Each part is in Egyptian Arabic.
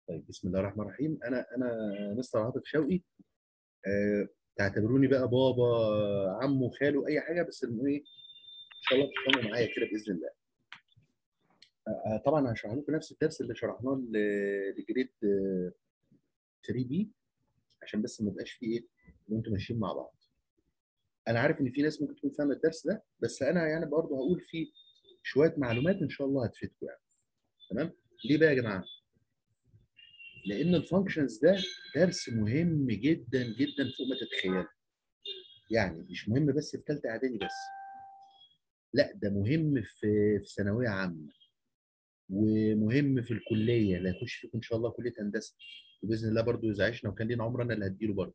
طيب بسم الله الرحمن الرحيم انا انا مستر عاطف شوقي أه تعتبروني بقى بابا عمه خاله اي حاجه بس انه ايه ان شاء الله تفهموا معايا كده باذن الله أه طبعا هشرح لكم نفس الدرس اللي شرحناه ل- لجريد 3 بي عشان بس ما يبقاش فيه ايه ان انتوا ماشيين مع بعض انا عارف ان في ناس ممكن تكون فاهمه الدرس ده بس انا يعني برضه هقول فيه شويه معلومات ان شاء الله هتفيدكم يعني تمام ليه بقى يا جماعه لان الفانكشنز ده درس مهم جدا جدا فوق ما تتخيلوا يعني مش مهم بس في ثالثه اعدادي بس لا ده مهم في في ثانويه عامه ومهم في الكليه اللي هيخش فيكم ان شاء الله كليه هندسه وباذن الله برضو اذا عشنا وكان لينا عمر انا اللي هديله برضو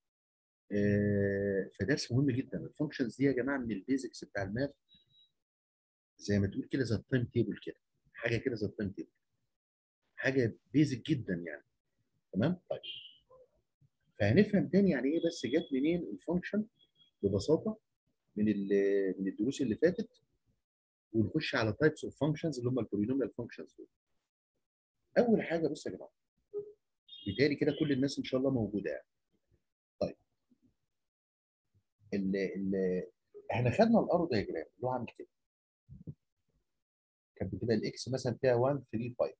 آه، فدرس مهم جدا الفانكشنز دي يا جماعه من البيزكس بتاع الماث زي ما تقول كده زي التايم تيبل كده حاجه كده زي التايم تيبل حاجه بيزك جدا يعني تمام طيب فهنفهم تاني يعني ايه بس جت منين الفانكشن ببساطه من ال- من الدروس اللي فاتت ونخش على تايبس اوف فانكشنز اللي هم البولينوميال فانكشنز دول اول حاجه بص يا جماعه بالتالي كده كل الناس ان شاء الله موجوده يعني طيب ال ال احنا خدنا الارو دايجرام اللي هو عامل كده كانت بتبقى الاكس مثلا فيها 1 3 5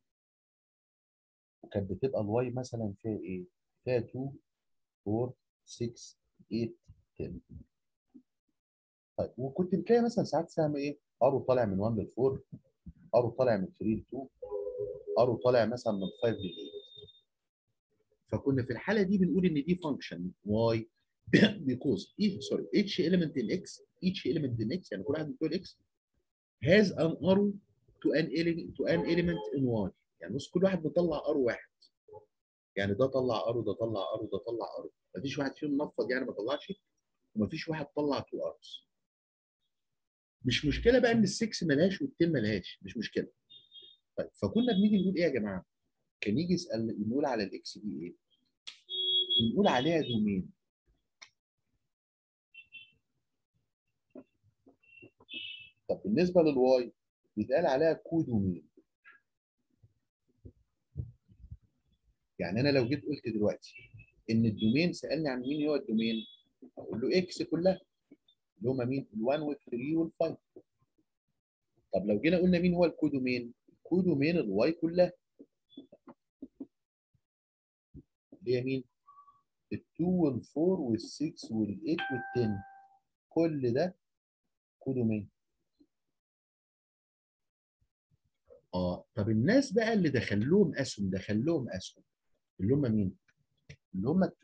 وكانت بتبقى الواي مثلا فيها ايه؟ فيها 2 4 6 8 10 طيب وكنت بتلاقي مثلا ساعات سهم ايه؟ ارو طالع من 1 ل 4 ارو طالع من 3 ل 2 ارو طالع مثلا من 5 ل 8 فكنا في الحاله دي بنقول ان دي فانكشن واي because each sorry each element in x each element in x يعني كل واحد من بتوع x has an arrow to an element to an element in y يعني بص كل واحد بيطلع ارو واحد يعني ده طلع ارو ده طلع ارو ده طلع ارو مفيش واحد فيهم نفض يعني ما طلعش ومفيش واحد طلع تو اروز مش مشكله بقى ان السكس ملهاش والتين ملهاش مش مشكله طيب فكنا بنيجي نقول ايه يا جماعه كان يجي يسال نقول على الاكس دي ايه نقول عليها دومين طب بالنسبه للواي بيتقال عليها كودومين يعني انا لو جيت قلت دلوقتي ان الدومين سالني عن مين هو الدومين اقول له اكس كلها اللي هم مين ال1 وال3 وال5 طب لو جينا قلنا مين هو الكودومين كودومين الواي كلها اللي هي مين ال2 وال4 وال6 وال8 وال10 كل ده كودومين اه طب الناس بقى اللي دخل لهم اسهم دخل لهم اسهم اللي هم مين اللي هم ال2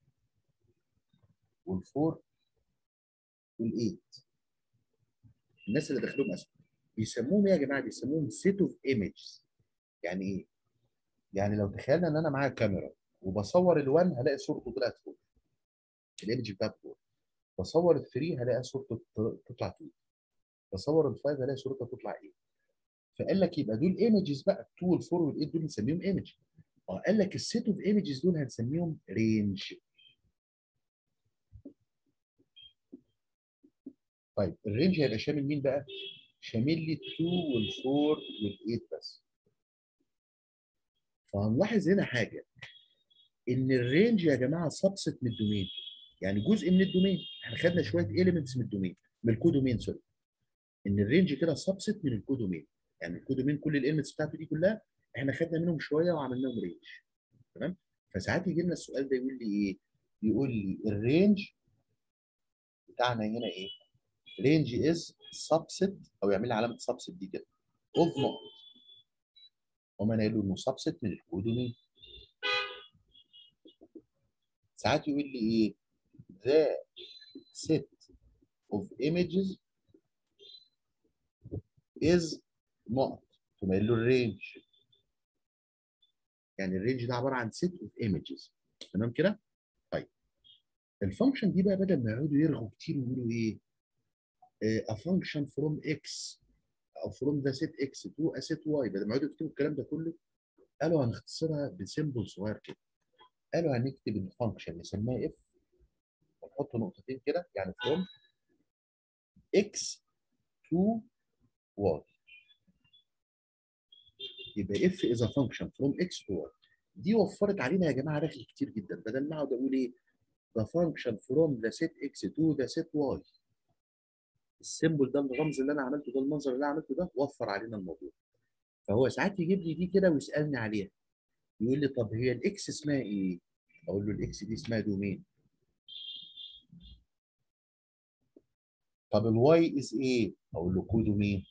وال4 وال8 الناس اللي دخلهم اسهم بيسموهم ايه يا جماعه بيسموهم سيت اوف ايمجز يعني ايه يعني لو تخيلنا ان انا معايا كاميرا وبصور ال1 هلاقي صورته طلعت فوق الايمج بتاعته فوق بصور ال3 هلاقي صورته تطلع فوق بصور ال5 هلاقي صورتها تطلع ايه فقال لك يبقى دول ايمجز بقى 2 وال4 وال8 دول نسميهم ايمج اه قال لك السيت اوف ايمجز دول هنسميهم رينج طيب الرينج هيبقى شامل مين بقى؟ شامل لي 2 وال4 وال8 بس فهنلاحظ هنا حاجه ان الرينج يا جماعه سبست من الدومين يعني جزء من الدومين احنا خدنا شويه اليمنتس من الدومين من الكودومين سوري ان الرينج كده سبست من الكودومين يعني الكودومين كل الاليمنتس بتاعته دي كلها احنا خدنا منهم شويه وعملناهم رينج تمام فساعات يجي لنا السؤال ده يقول لي ايه يقول لي الرينج بتاعنا هنا ايه رينج از سبست او يعمل لي علامه سبست دي كده اوف نقط هم انا قايل له انه سبست من الكودومين ساعات يقول لي ايه the set of images is نقط ثم قايل له الرينج يعني الرينج ده عباره عن set of images تمام كده؟ طيب الفانكشن دي بقى بدل ما يقعدوا يرغوا كتير ويقولوا ايه؟ a function from x او from the set x to a set y بدل ما يقعدوا يكتبوا الكلام ده كله قالوا هنختصرها بسيمبل صغير كده قالوا هنكتب الفانكشن نسميها اف ونحط نقطتين كده يعني from x to y يبقى اف از فانكشن فروم اكس تو واي دي وفرت علينا يا جماعه رغي كتير جدا بدل ما اقعد اقول ايه the function from the set x to the set y السيمبل ده الرمز اللي انا عملته ده المنظر اللي انا عملته ده وفر علينا الموضوع فهو ساعات يجيب لي دي كده ويسالني عليها يقول لي طب هي الاكس اسمها ايه؟ اقول له الاكس دي اسمها دومين طب الواي از ايه؟ اقول له كودومين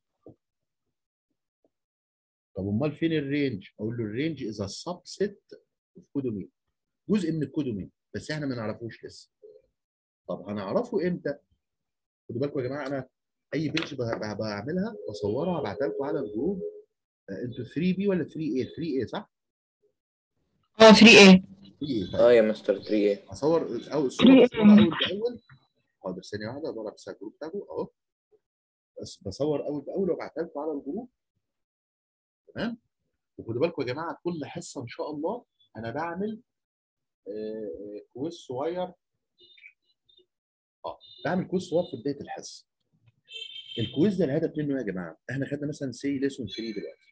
طب امال فين الرينج؟ اقول له الرينج از ا سبست اوف كودومين جزء من الكودومين بس احنا ما نعرفوش لسه طب هنعرفه امتى؟ خدوا بالكم يا جماعه انا اي بيج بعملها بصورها ابعتها لكم على الجروب انتوا 3 بي ولا 3 اي 3 اي صح؟ اه 3 a 3 اي اه يا مستر 3 ايه اصور او الصوره بصورها اول باول حاضر ثانيه واحده ادور بس على الجروب بتاعكم اهو بس بصور اول باول وابعتها لكم على الجروب تمام وخدوا بالكم يا جماعه كل حصه ان شاء الله انا بعمل آه، آه، كويز صغير اه بعمل كويز صغير في بدايه الحصه الكويز ده الهدف منه إيه يا جماعه احنا خدنا مثلا سي ليسون 3 دلوقتي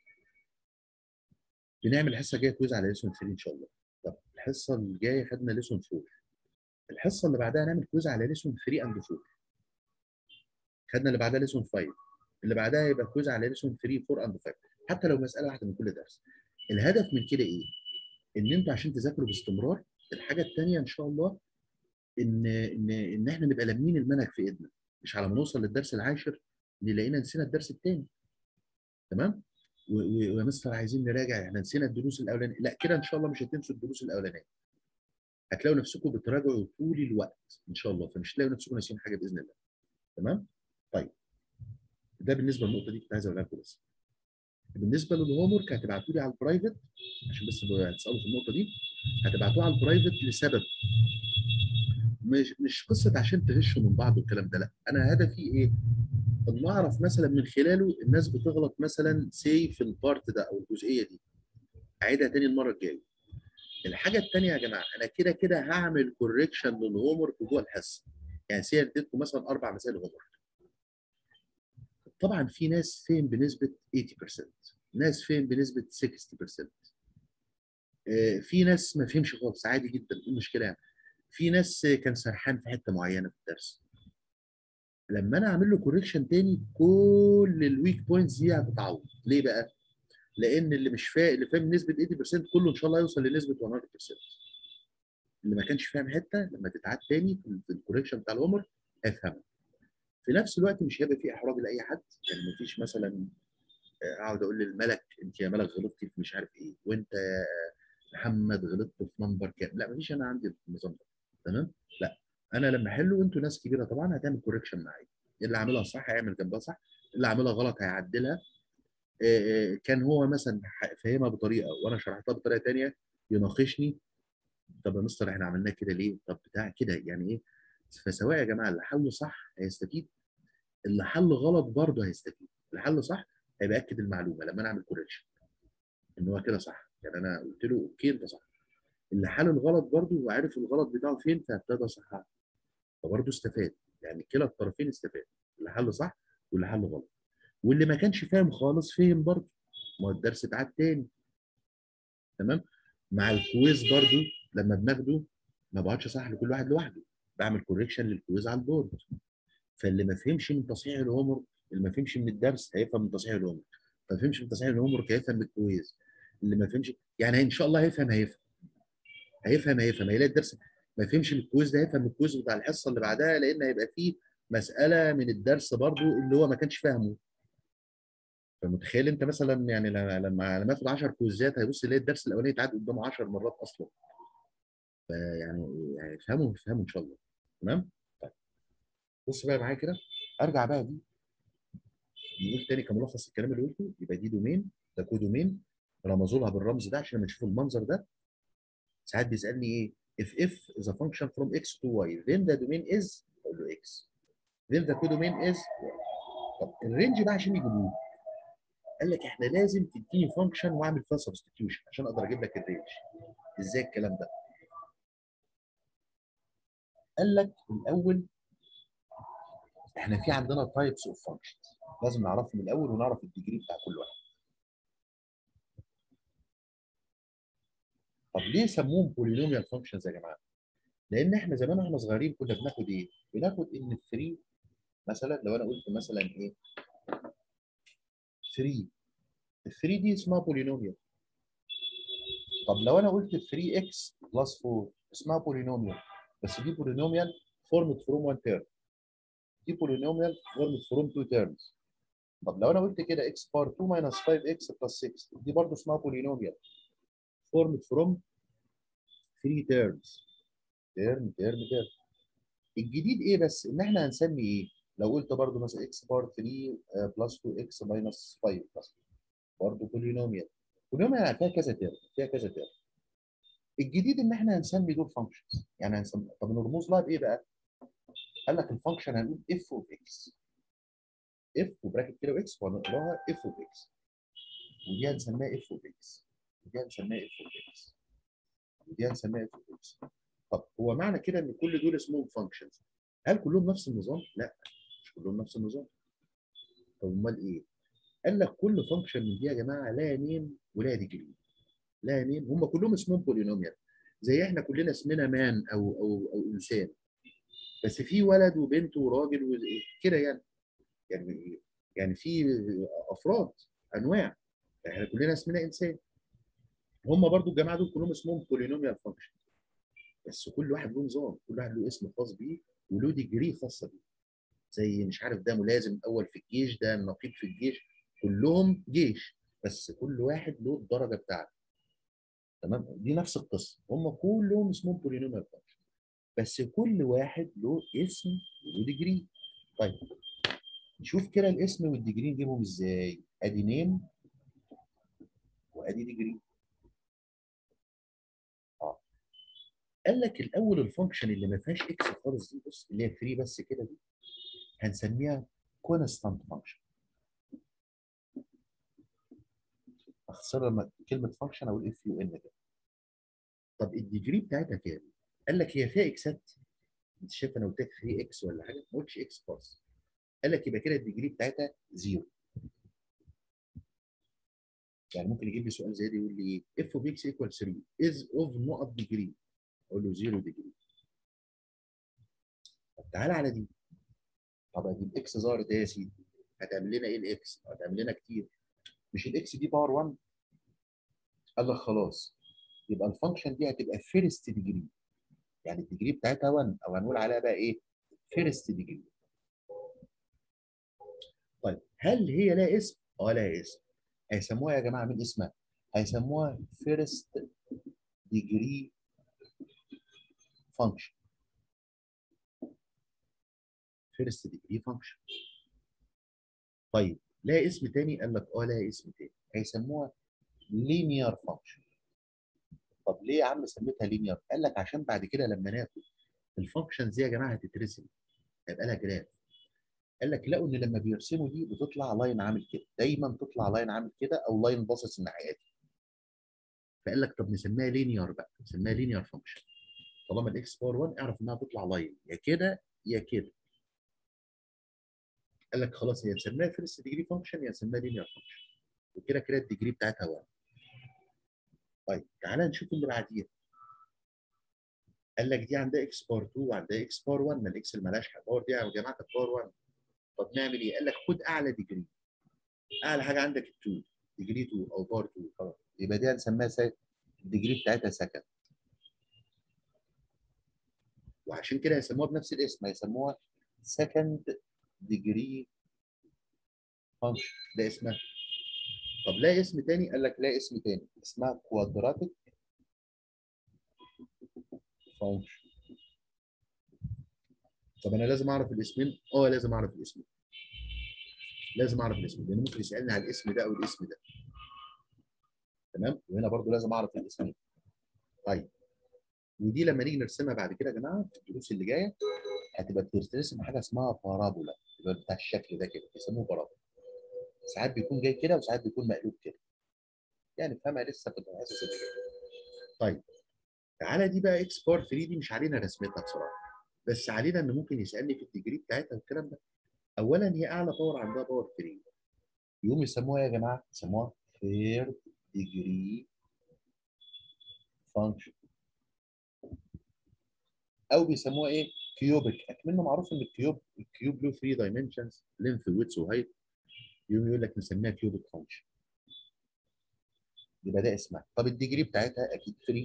بنعمل الحصه الجايه كويز على ليسون 3 ان شاء الله طب الحصه الجايه خدنا ليسون 4 الحصه اللي بعدها نعمل كويز على ليسون 3 اند 4 خدنا اللي بعدها ليسون 5 اللي بعدها يبقى كويز على ليسون 3 4 اند 5 حتى لو مساله واحده من كل درس الهدف من كده ايه ان انتوا عشان تذاكروا باستمرار الحاجه الثانيه ان شاء الله ان ان ان احنا نبقى لامين المنهج في ايدنا مش على ما نوصل للدرس العاشر نلاقينا نسينا الدرس الثاني تمام و- و- ويا مستر عايزين نراجع احنا نسينا الدروس الاولانيه لا كده ان شاء الله مش هتنسوا الدروس الاولانيه هتلاقوا نفسكم بتراجعوا طول الوقت ان شاء الله فمش هتلاقوا نفسكم ناسيين حاجه باذن الله تمام طيب ده بالنسبه للنقطه دي كنت عايز اقولها لكم بس بالنسبه للهوم ورك هتبعتوا لي على البرايفت عشان بس هتسالوا في النقطه دي هتبعتوه على البرايفت لسبب مش مش قصه عشان تغشوا من بعض والكلام ده لا انا هدفي ايه؟ ان اعرف مثلا من خلاله الناس بتغلط مثلا سي في البارت ده او الجزئيه دي اعيدها تاني المره الجايه الحاجه الثانيه يا جماعه انا كده كده هعمل كوريكشن للهوم ورك جوه الحصه يعني سي اديتكم مثلا اربع مسائل هوم ورك طبعا في ناس فهم بنسبه 80% ناس فهم بنسبه 60% آه، في ناس ما فهمش خالص عادي جدا ايه المشكله يعني في ناس كان سرحان في حته معينه في الدرس لما انا اعمل له كوريكشن تاني كل الويك بوينتس دي هتتعوض ليه بقى؟ لان اللي مش فاهم اللي فاهم نسبه 80% كله ان شاء الله هيوصل لنسبه 100% اللي ما كانش فاهم حته لما تتعاد تاني في في الكوريكشن بتاع الهومر هيفهمها في نفس الوقت مش هيبقى في احراج لاي حد يعني ما فيش مثلا آه، اقعد اقول للملك انت يا ملك غلطتي في مش عارف ايه وانت يا محمد غلطت في نمبر كام لا ما فيش انا عندي النظام ده تمام لا انا لما احله انتوا ناس كبيره طبعا هتعمل كوريكشن معايا اللي عاملها صح هيعمل جنبها صح اللي عاملها غلط هيعدلها آه، آه، كان هو مثلا ح- فاهمها بطريقه وانا شرحتها بطريقه تانية يناقشني طب يا مستر احنا عملناه كده ليه؟ طب بتاع كده يعني ايه؟ فسواء يا جماعه اللي حل صح هيستفيد اللي حل غلط برضه هيستفيد اللي حل صح هيبقى اكد المعلومه لما انا اعمل كوريكشن ان هو كده صح يعني انا قلت له اوكي انت صح اللي حل الغلط برضه وعرف الغلط بتاعه فين فابتدى صحها فبرضه استفاد يعني كلا الطرفين استفاد اللي حل صح واللي حل غلط واللي ما كانش فاهم خالص فهم برضه ما هو الدرس اتعاد تاني تمام مع الكويز برضه لما بناخده ما بقعدش صح لكل واحد لوحده بعمل كوريكشن للكويز على البورد فاللي ما فهمش من تصحيح الهومر اللي ما فهمش من الدرس هيفهم من تصحيح الهومر ما فهمش من تصحيح الهومر هيفهم من الكويز اللي ما فهمش يعني ان شاء الله هيفهم هيفهم هيفهم هيفهم هيلاقي الدرس ما فهمش من الكويز ده هيفهم من الكويز بتاع الحصه اللي بعدها لان هيبقى فيه مساله من الدرس برضو اللي هو ما كانش فاهمه فمتخيل انت مثلا يعني لما لما لما ياخد 10 كويزات هيبص يلاقي الدرس الاولاني اتعاد قدامه 10 مرات اصلا فيعني يعني افهموا افهموا ان شاء الله تمام طيب بص بقى معايا كده ارجع بقى دي نقول تاني كملخص الكلام اللي قلته يبقى دي دومين ده كودومين رمزوا لها بالرمز ده عشان لما نشوف المنظر ده ساعات بيسالني ايه if f is a function from x to y then the domain is اقول له x then the codomain is y طب الرينج بقى عشان يجيبوه قال لك احنا لازم تديني فانكشن واعمل فيها سبستيتيوشن عشان اقدر اجيب لك الرينج ازاي الكلام ده قال لك الاول احنا في عندنا تايبس اوف فانكشنز لازم نعرفهم الاول ونعرف الديجري بتاع كل واحد طب ليه سموهم بولينوميال فانكشنز يا جماعه؟ لان احنا زمان واحنا صغيرين كنا بناخد ايه؟ بناخد ان 3 مثلا لو انا قلت مثلا ايه؟ 3 ال 3 دي اسمها بولينوميال طب لو انا قلت 3 اكس بلس 4 اسمها بولينوميال بس دي بولينوميال فورمد فروم 1 تيرم دي بولينوميال فورمد فروم 2 تيرمز طب لو انا قلت كده اكس بار 2 ماينس 5 اكس بلس 6 دي برضه اسمها بولينوميال فورمد فروم 3 تيرمز تيرم تيرم تيرم الجديد ايه بس ان احنا هنسمي ايه لو قلت برضه مثلا اكس بار 3 بلس 2 اكس ماينس 5 بلس برضه بولينوميال بولينوميال فيها كذا تيرم فيها كذا تيرم الجديد ان احنا هنسمي دول فانكشنز يعني هنسمي طب نرمز لها بايه بقى؟ قال لك الفانكشن هنقول اف اوف اكس اف وبراكت كده واكس وهنقراها اف اوف اكس ودي هنسميها اف اوف اكس ودي هنسميها اف اوف اكس ودي هنسميها اف اوف اكس طب هو معنى كده ان كل دول اسمهم فانكشنز هل كلهم نفس النظام؟ لا مش كلهم نفس النظام طب امال ايه؟ قال لك كل فانكشن من دي يا جماعه لها نيم ولها ديجري لها نيم هم كلهم اسمهم بولينوميال زي احنا كلنا اسمنا مان او او او انسان بس في ولد وبنت وراجل وكده يعني يعني يعني في افراد انواع احنا كلنا اسمنا انسان هم برضو الجماعه دول كلهم اسمهم بولينوميال فانكشن بس كل واحد له نظام كل واحد له اسم خاص بيه وله ديجري خاصه بيه زي مش عارف ده ملازم اول في الجيش ده النقيب في الجيش كلهم جيش بس كل واحد له الدرجه بتاعته تمام دي نفس القصه هم كلهم اسمهم بولينوميال فانكشن بس كل واحد له اسم وله ديجري طيب نشوف كده الاسم والديجري نجيبهم ازاي ادي نيم وادي ديجري اه قال لك الاول الفانكشن اللي ما فيهاش اكس خالص دي بص اللي هي 3 بس كده دي هنسميها كونستانت فانكشن اختصر لما كلمه فانكشن اقول اف يو ان كده طب الديجري بتاعتها كام؟ قال لك هي فيها اكسات انت شايف انا قلت لك 3 اكس ولا حاجه ما قلتش اكس خالص قال لك يبقى كده الديجري بتاعتها زيرو يعني ممكن يجيب لي سؤال زي ده يقول لي ايه اف اوف اكس ايكوال 3 از اوف نقط ديجري اقول له زيرو ديجري طب تعالى على دي طب ادي الاكس ظهرت ايه يا سيدي هتعمل لنا ايه الاكس هتعمل لنا كتير مش الاكس دي باور 1 قال لك خلاص يبقى الفانكشن دي هتبقى فيرست ديجري يعني الديجري بتاعتها 1 او هنقول عليها بقى ايه فيرست ديجري طيب هل هي لها اسم؟ اه لها اسم هيسموها يا جماعه مين اسمها؟ هيسموها فيرست ديجري فانكشن فيرست ديجري فانكشن طيب لها اسم تاني قال لك اه لها اسم تاني هيسموها لينير فانكشن طب ليه يا عم سميتها لينير؟ قال لك عشان بعد كده لما ناخد الفانكشنز دي يا جماعه هتترسم هيبقى لها جراف قال لك لقوا ان لما بيرسموا دي بتطلع لاين عامل كده دايما تطلع لاين عامل كده او لاين باصص الناحيه دي فقال لك طب نسميها لينير بقى نسميها لينير فانكشن طالما الاكس باور 1 اعرف انها تطلع لاين يا كده يا كده قال لك خلاص هي نسميها فيرست ديجري فانكشن يا نسميها لينير فانكشن وكده كده الديجري بتاعتها 1 طيب تعالى نشوف اللي بعديها قال لك دي عندها اكس باور 2 وعندها اكس باور 1 ما الاكس اللي مالهاش باور دي يا جماعه كانت باور 1 طب نعمل ايه؟ قال لك خد اعلى ديجري اعلى حاجه عندك 2 ديجري 2 او باور 2 خلاص يبقى دي هنسميها سا... الديجري بتاعتها سكند وعشان كده هيسموها بنفس الاسم هيسموها سكند ديجري فانكشن ده اسمها طب لا اسم تاني قال لك لا اسم تاني اسمها كوادراتيك فانكشن طب انا لازم اعرف الاسمين اه لازم اعرف الاسمين لازم اعرف الاسم لان ممكن يسالني على الاسم ده او الاسم ده تمام وهنا برضو لازم اعرف الاسمين طيب ودي لما نيجي نرسمها بعد كده يا جماعه في الدروس اللي جايه هتبقى بترسم حاجه اسمها بارابولا يبقى بتاع الشكل ده كده بيسموه بارابولا ساعات بيكون جاي كده وساعات بيكون مقلوب كده يعني فاهمها لسه في الحصص اللي جايه طيب تعالى دي بقى اكس بار 3 دي مش علينا رسمتها بصراحه بس علينا ان ممكن يسالني في الديجري بتاعتها والكلام ده اولا هي اعلى باور عندها باور 3 يقوم يسموها يا جماعه يسموها ثيرد ديجري فانكشن او بيسموها ايه كيوبيك اكمنه معروف ان الكيوب الكيوب له 3 دايمنشنز لينث ويدث وهايت يقوم يقول لك نسميها كيوبيك فانكشن يبقى ده اسمها طب الديجري بتاعتها اكيد 3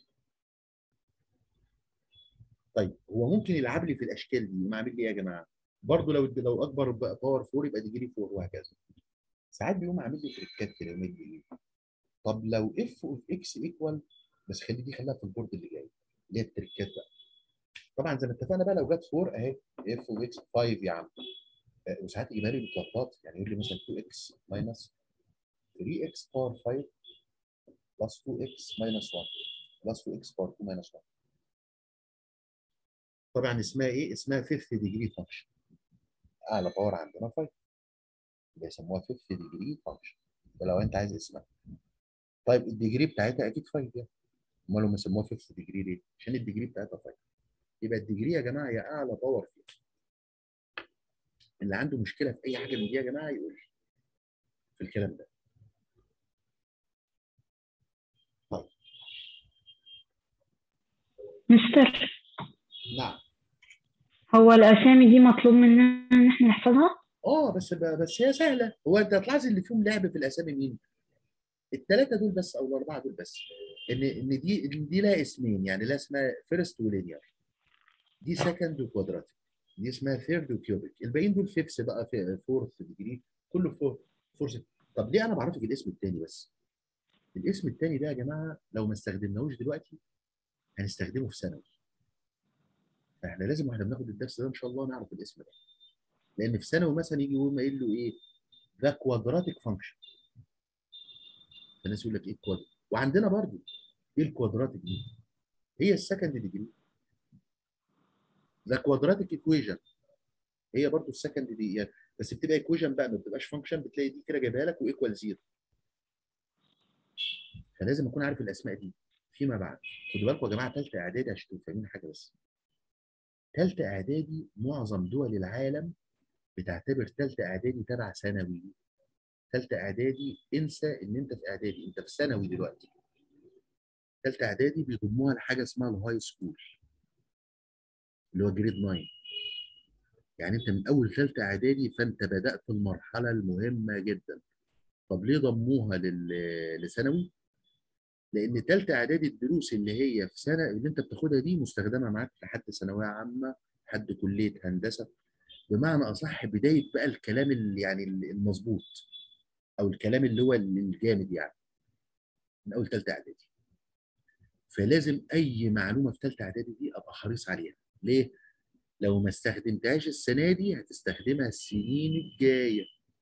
طيب هو ممكن يلعب لي في الاشكال دي ما اعمل لي ايه يا جماعه برضه لو لو اكبر باور 4 يبقى ديجري 4 وهكذا ساعات بيقوم عامل لي تريكات كده يقوم يدي ايه طب لو اف اوف اكس ايكوال بس خلي دي خليها في البورد اللي جاي اللي هي التريكات بقى طبعا زي ما اتفقنا بقى لو جت 4 اهي اف اوف اكس 5 يا عم آه، وساعات يجيبها لي متلخبط يعني يقول لي مثلا 2 اكس ماينس 3 اكس باور 5 بلس 2 اكس ماينس 1 بلس 2 اكس باور 2 ماينس 1 طبعا اسمها ايه؟ اسمها 5 ديجري فانكشن اعلى باور عندنا 5 بيسموها 5 ديجري فانكشن ده لو انت عايز اسمها طيب الديجري بتاعتها اكيد 5 يعني امال هم سموها 5 ديجري ليه؟ عشان الديجري بتاعتها 5 يبقى الديجري يا جماعه هي اعلى باور فيها اللي عنده مشكله في اي حاجه من دي يا جماعه يقول لي في الكلام ده مستر نعم هو الأسامي دي مطلوب مننا إن احنا نحفظها؟ اه بس بس هي سهله هو انت هتلاحظ اللي فيهم لعب في الاسامي مين؟ الثلاثه دول بس او الاربعه دول بس ان ان دي ان دي لها اسمين يعني لها اسمها فيرست ولينير دي سكند وكوادراتيك دي اسمها ثيرد وكيوبيك الباقيين دول فيفث بقى في فورث ديجري كله فور فورث طب ليه انا بعرفك الاسم الثاني بس؟ الاسم الثاني ده يا جماعه لو ما استخدمناهوش دلوقتي هنستخدمه في ثانوي فاحنا لازم واحنا بناخد الدرس ده ان شاء الله نعرف الاسم ده لان في ثانوي مثلا يجي يقوم قايل له ايه ده كوادراتيك فانكشن الناس يقول لك ايه الكوادراتيك وعندنا برضو ايه الكوادراتيك دي هي السكند ديجري ده كوادراتيك ايكويجن هي برضو السكند دي يعني بس بتبقى ايكويجن بقى ما بتبقاش فانكشن بتلاقي دي كده جايبها لك وايكوال زيرو فلازم اكون عارف الاسماء دي فيما بعد خدوا بالكم يا جماعه ثالثه اعدادي عشان تبقوا فاهمين حاجه بس ثالثه اعدادي معظم دول العالم بتعتبر ثالثه اعدادي تبع ثانوي ثالثه اعدادي انسى ان انت في اعدادي انت في ثانوي دلوقتي ثالثه اعدادي بيضموها لحاجه اسمها الهاي سكول اللي هو جريد 9 يعني انت من اول ثالثه اعدادي فانت بدات المرحله المهمه جدا طب ليه ضموها لل- لثانوي لان ثالثه اعدادي الدروس اللي هي في سنه اللي انت بتاخدها دي مستخدمه معاك لحد ثانويه عامه لحد كليه هندسه بمعنى اصح بدايه بقى الكلام اللي يعني المظبوط او الكلام اللي هو الجامد يعني من اول ثالثه اعدادي فلازم اي معلومه في ثالثه اعدادي دي ابقى حريص عليها ليه لو ما استخدمتهاش السنه دي هتستخدمها السنين الجايه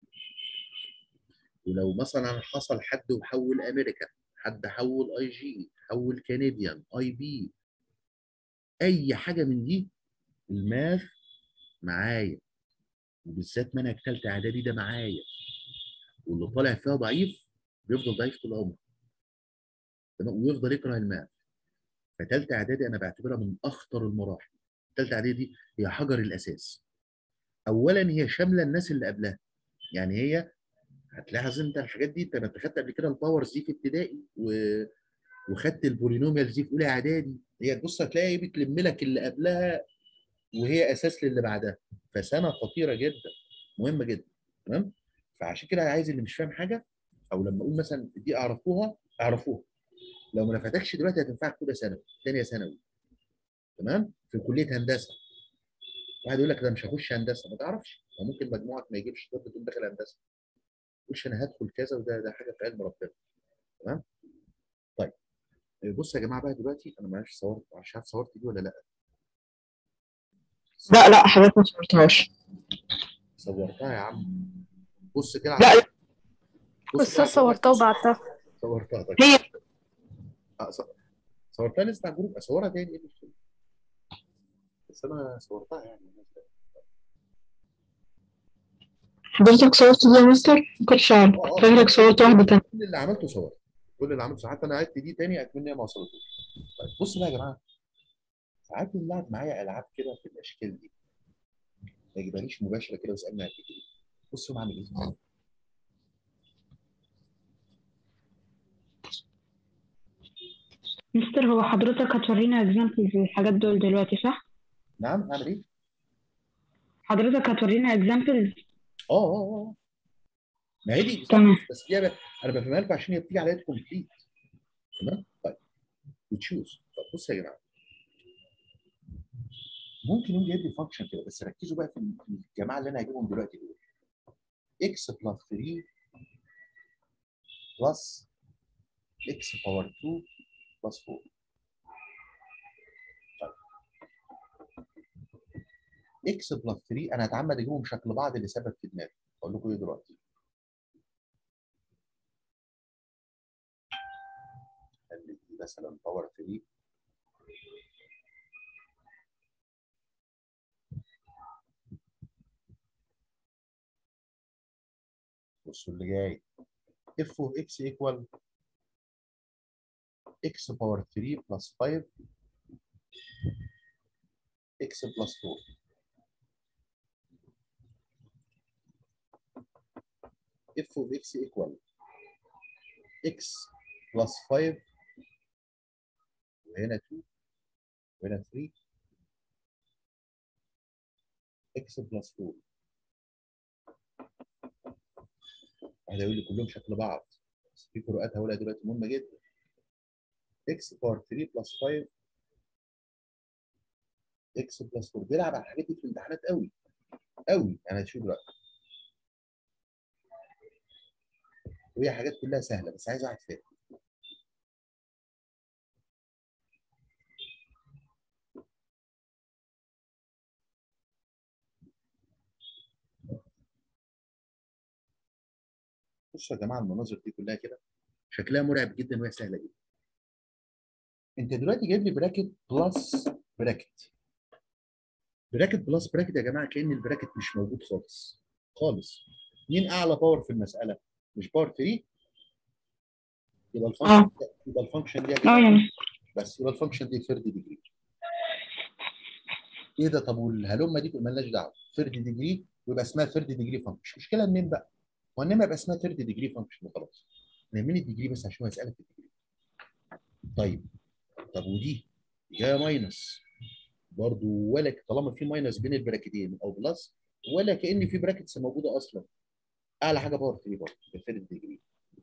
ولو مثلا حصل حد وحول امريكان حد حول اي جي حول كنديان اي بي اي حاجه من دي الماث معايا وبالذات منهج ثالثه اعدادي ده معايا واللي طالع فيها ضعيف بيفضل ضعيف طول عمره تمام ويفضل يكره الماث فثالثه اعدادي انا بعتبرها من اخطر المراحل ثالثه اعدادي دي هي حجر الاساس اولا هي شامله الناس اللي قبلها يعني هي هتلاحظ انت الحاجات دي انت انت خدت قبل كده الباورز دي في ابتدائي و... وخدت البولينوميالز دي في اولى اعدادي هي تبص هتلاقي بتلم لك اللي قبلها وهي اساس للي بعدها فسنه خطيره جدا مهمه جدا تمام فعشان كده عايز اللي مش فاهم حاجه او لما اقول مثلا دي اعرفوها اعرفوها لو ما نفعتكش دلوقتي هتنفعك اولى ثانوي ثانيه ثانوي تمام في كليه هندسه واحد يقول لك ده مش هخش هندسه ما تعرفش ما ممكن مجموعك ما يجيبش طب تقول داخل هندسه مش انا هدخل كذا وده ده حاجه في علم ربنا تمام طيب بص يا جماعه بقى دلوقتي انا معلش صورت مش عارف صورت دي ولا لا لا لا حضرتك ما صورتهاش صورتها يا عم بص كده لا، لا. بص بس كده على صورتها الجروب. وبعتها صورتها طيب هي آه، ص- صورتها لسه على الجروب اصورها تاني ايه المشكله بس انا صورتها يعني حضرتك صورت دي يا مستر ما كنتش عارف آه، آه. فاكرك صورت واحدة تانية كل اللي عملته صور كل اللي عملته حتى انا عدت دي تاني اكمل هي ما وصلتوش طيب بص بقى يا جماعه ساعات بنلعب معايا العاب كده في الاشكال دي ما يجيبهاليش مباشره كده ويسالني على الفكره بص هو عامل ايه مستر هو حضرتك هتورينا اكزامبلز للحاجات دول دلوقتي صح؟ نعم اعمل ايه؟ حضرتك هتورينا اكزامبلز اه اه اه ما هي دي تمام بس دي انا أنا بفهمها لكم عشان هي بتيجي عليها كومبليت تمام طيب وتشوز طب بصوا يا جماعه ممكن يقوم جايب لي فانكشن كده بس ركزوا بقى في الجماعه اللي انا هجيبهم دلوقتي دول اكس بلس 3 بلس اكس باور 2 بلس 4 اكس بلس 3 انا هتعمد اجيبهم شكل بعض لسبب في دماغي اقول لكم ايه دلوقتي خلي دي مثلا باور 3 بصوا اللي جاي اف اوف اكس ايكوال اكس باور 3 بلس 5 اكس بلس 4 اف اوف اكس ايكوال اكس بلس 5 وهنا 2 وهنا 3 اكس بلس 4 واحد هيقول لي كلهم شكل بعض بس في فروقات هقولها دلوقتي مهمه جدا اكس باور 3 بلس 5 اكس بلس 4 بيلعب على الحاجات دي في الامتحانات قوي قوي يعني هتشوف دلوقتي وهي حاجات كلها سهله بس عايز واحد فاهم بصوا يا جماعه المناظر دي كلها كده شكلها مرعب جدا وهي سهله جدا انت دلوقتي جايب لي براكت بلس براكت براكت بلس براكت يا جماعه كان البراكت مش موجود خالص خالص مين اعلى باور في المساله مش باور 3 يبقى الفانكشن يبقى الفانكشن دي يا اه جماعه يا مستر بس يبقى الفانكشن دي ثيرد ديجري ايه ده طب والهلومه دي مالناش دعوه ثيرد ديجري ويبقى اسمها ثيرد ديجري فانكشن مش مشكله منين بقى هو انما يبقى اسمها ثيرد ديجري فانكشن وخلاص نعمل الديجري بس عشان هو يسالك في الديجري طيب طب ودي جايه ماينس برضو ولا طالما في ماينس بين البراكتين او بلس ولا كان في براكتس موجوده اصلا اعلى حاجه باور 3 برضه في الثيرد ديجري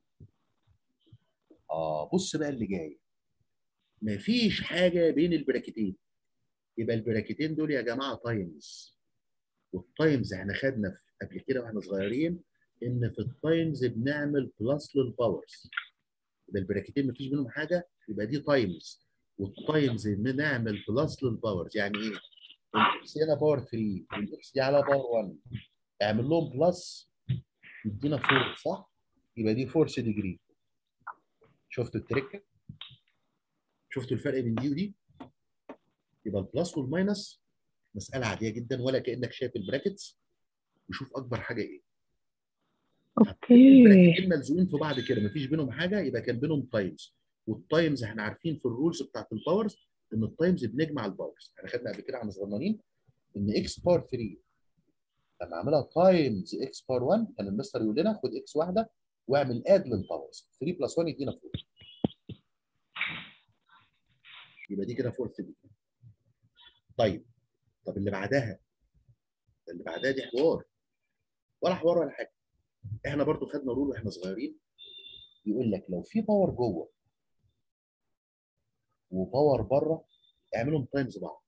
اه بص بقى اللي جاي مفيش حاجه بين البراكتين يبقى البراكتين دول يا جماعه تايمز والتايمز احنا خدنا في قبل كده واحنا صغيرين ان في التايمز بنعمل بلس للباورز يبقى البراكتين مفيش بينهم حاجه يبقى دي تايمز والتايمز ان نعمل بلس للباورز يعني ايه؟ الاكس هنا باور 3 والاكس دي على باور 1 اعمل لهم بلس يدينا 4 صح؟ يبقى دي فورس ديجري شفتوا التركه؟ شفتوا الفرق بين دي ودي؟ يبقى البلس والماينس مساله عاديه جدا ولا كانك شايف البراكتس وشوف اكبر حاجه ايه اوكي البراكتين ملزوقين في بعض كده مفيش بينهم حاجه يبقى كان بينهم تايمز والتايمز احنا عارفين في الرولز بتاعت الباورز ان التايمز بنجمع الباورز احنا خدنا قبل كده عن صغننين ان اكس باور 3 لما اعملها تايمز اكس باور 1 كان المستر يقول لنا خد اكس واحده واعمل اد للباورز 3 بلس 1 يدينا 4 يبقى دي كده فورث دي طيب طب اللي بعدها اللي بعدها دي حوار ولا حوار ولا حاجه احنا برضو خدنا رول واحنا صغيرين يقول لك لو في باور جوه وباور بره اعملهم تايمز بعض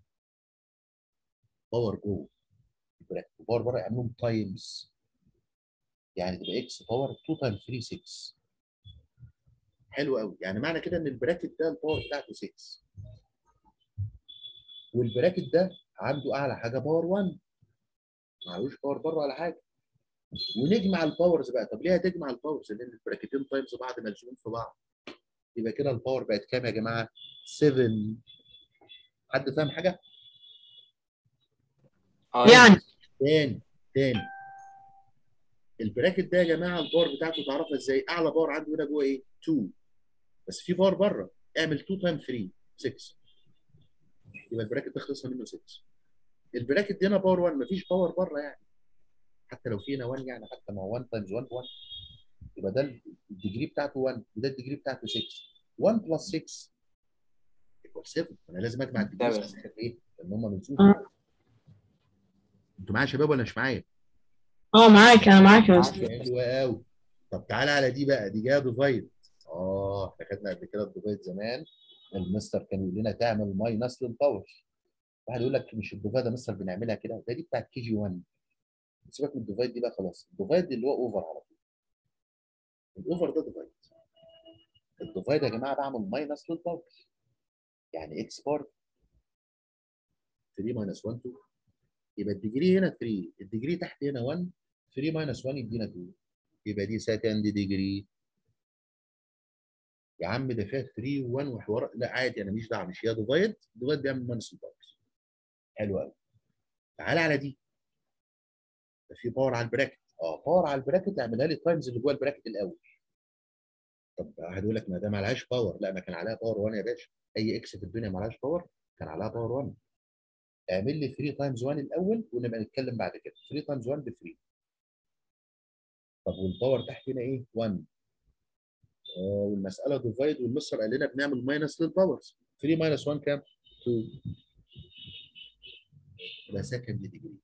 باور جوه البراكت وباور بره اعملهم تايمز يعني تبقى اكس باور 2 تايمز 3 6 حلو قوي يعني معنى كده ان البراكت ده الباور بتاعته 6 والبراكت ده عنده اعلى حاجه باور 1 معلوش باور بره ولا حاجه ونجمع الباورز بقى طب ليه هتجمع الباورز لان البراكتين تايمز بعض ملزومين في بعض يبقى كده الباور بقت كام يا جماعه 7 حد فاهم حاجه يعني تاني تاني البراكت ده يا جماعه الباور بتاعته تعرفها ازاي اعلى باور عنده هنا جوه ايه 2 بس في باور بره اعمل 2 تايم 3 6 يبقى البراكت ده خلصنا منه 6 البراكت دي هنا باور 1 مفيش باور بره يعني حتى لو في هنا 1 يعني حتى ما هو 1 تايمز 1 1 يبقى ده الديجري بتاعته 1 وده الديجري بتاعته 6 1 بلس 6 باور 7 انا لازم اجمع الديجري تمام. في الاخر ايه؟ ان هم منسوب آه. انتوا معايا يا شباب ولا مش معايا؟ اه معاك انا معاك يا مستر حلو قوي طب تعالى على دي بقى دي جايه ديفايد اه احنا خدنا قبل كده الديفايد زمان المستر كان يقول لنا تعمل ماينس للباور واحد يقول لك مش الديفايد يا مستر بنعملها كده ده دي بتاعت كي جي 1 سيبك من الديفايد دي بقى خلاص الديفايد اللي هو اوفر على طول الاوفر ده ديفايد الديفايد يا جماعه بعمل ماينس للباور يعني اكس بار 3 ماينس 1 2 يبقى الديجري هنا 3 الديجري تحت هنا 1 3 ماينس 1 يدينا 2 يبقى دي سكند ديجري يا عم ده فيها 3 و1 وحوار لا عادي انا ماليش دعوه مش هي ديفايد ديفايد بيعمل ماينس الباور حلو قوي تعالى على دي ده في باور على البراكت اه باور على البراكت اعملها لي تايمز اللي جوه البراكت الاول طب هتقول لك ما ده معلهاش باور لا ما كان عليها باور 1 يا باشا اي اكس في الدنيا معلهاش باور كان عليها باور 1 اعمل لي 3 تايمز 1 الاول ونبقى نتكلم بعد كده 3 تايمز 1 ب 3 طب والباور تحت هنا ايه 1 آه والمساله ديفايد والمستر قال لنا بنعمل ماينس للباورز 3 ماينس 1 كام 2 يبقى سكند ديجري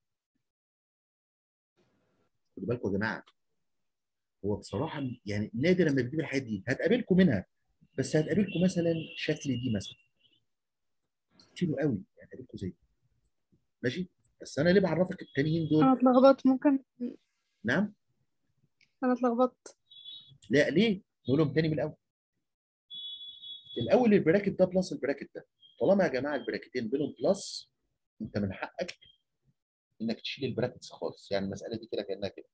خدوا بالكم يا جماعه هو بصراحه يعني نادر لما بتجيب الحاجات دي هتقابلكم منها بس هتقابلكم مثلا شكل دي مثلا كتير قوي هتقابلكم زي دي. ماشي بس انا ليه بعرفك التانيين دول انا اتلخبطت ممكن نعم انا اتلخبطت لا ليه نقولهم تاني من الاول الاول البراكت ده بلس البراكت ده طالما يا جماعه البراكتين بينهم بلس انت من حقك انك تشيل البراكتس خالص يعني المساله دي كده كانها كده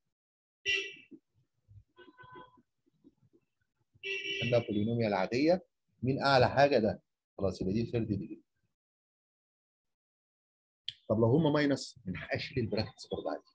كانها بولينوميال عاديه مين اعلى حاجه ده خلاص يبقى دي ثيرد ديجري طب لو هما ماينس من حقي اشيل البراكتس برضه عادي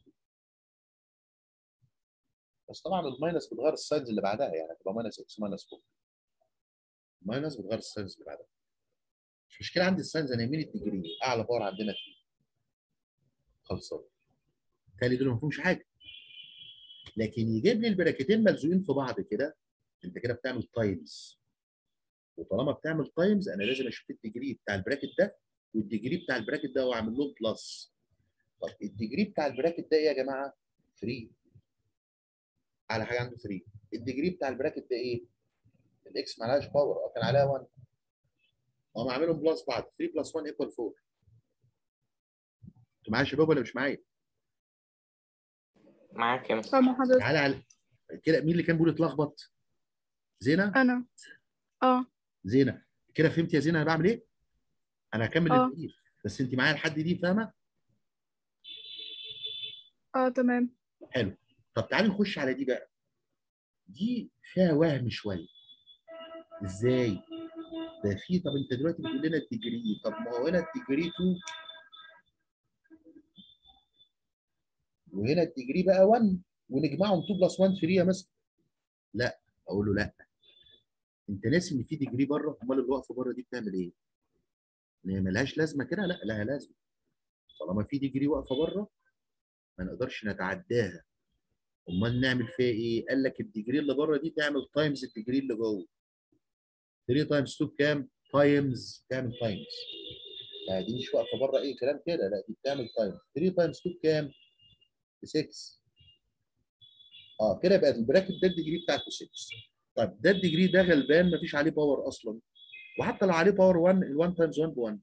بس طبعا الماينس بتغير الساينز اللي بعدها يعني هتبقى ماينس اكس ماينس 4 ماينس بتغير الساينز اللي بعدها مش مشكله عندي الساينز انا يهمني الديجري اعلى باور عندنا فيه خلصان بالتالي دول ما فيهمش حاجه لكن يجيب لي البراكتين ملزوقين في بعض كده انت كده بتعمل تايمز وطالما بتعمل تايمز انا لازم اشوف الديجري بتاع البراكت ده والديجري بتاع البراكت ده واعمل لهم بلس طب الديجري بتاع البراكت ده ايه يا جماعه 3 على حاجه عنده 3 الديجري بتاع البراكت ده ايه الاكس ما عليهاش باور اه كان عليها 1 هم عاملهم بلس بعض 3 بلس 1 ايكوال 4 انتوا معايا يا شباب ولا مش معايا؟ معاك يا مستر فاهمة حضرتك تعالى على كده مين اللي كان بيقول اتلخبط؟ زينه؟ انا اه زينه كده فهمت يا زينه انا بعمل ايه؟ انا هكمل اه. التقرير بس انت معايا لحد دي فاهمه؟ اه تمام حلو طب تعالي نخش على دي بقى دي فيها وهم شويه ازاي؟ ده في طب انت دلوقتي بتقول لنا الديجري طب ما هو هنا الديجري 2 وهنا الديجري بقى 1 ونجمعهم 2 بلس 1 3 يا مستر لا اقول له لا انت ناسي ان في ديجري بره امال اللي واقفه بره دي بتعمل ايه؟ ان هي ملهاش لازمه كده لا لها لازمه طالما في ديجري واقفه بره ما نقدرش نتعداها امال نعمل فيها ايه؟ قال لك الديجري اللي بره دي تعمل تايمز الديجري اللي جوه 3 تايمز 2 بكام؟ تايمز تعمل تايمز لا دي مش واقفه بره اي كلام كده لا دي بتعمل تايمز 3 تايمز 2 بكام؟ ب 6 اه كده بقت البراكت ده الديجري بتاعته 6 طيب ده الديجري ده غلبان مفيش عليه باور اصلا وحتى لو عليه باور 1 ال 1 تايمز 1 ب 1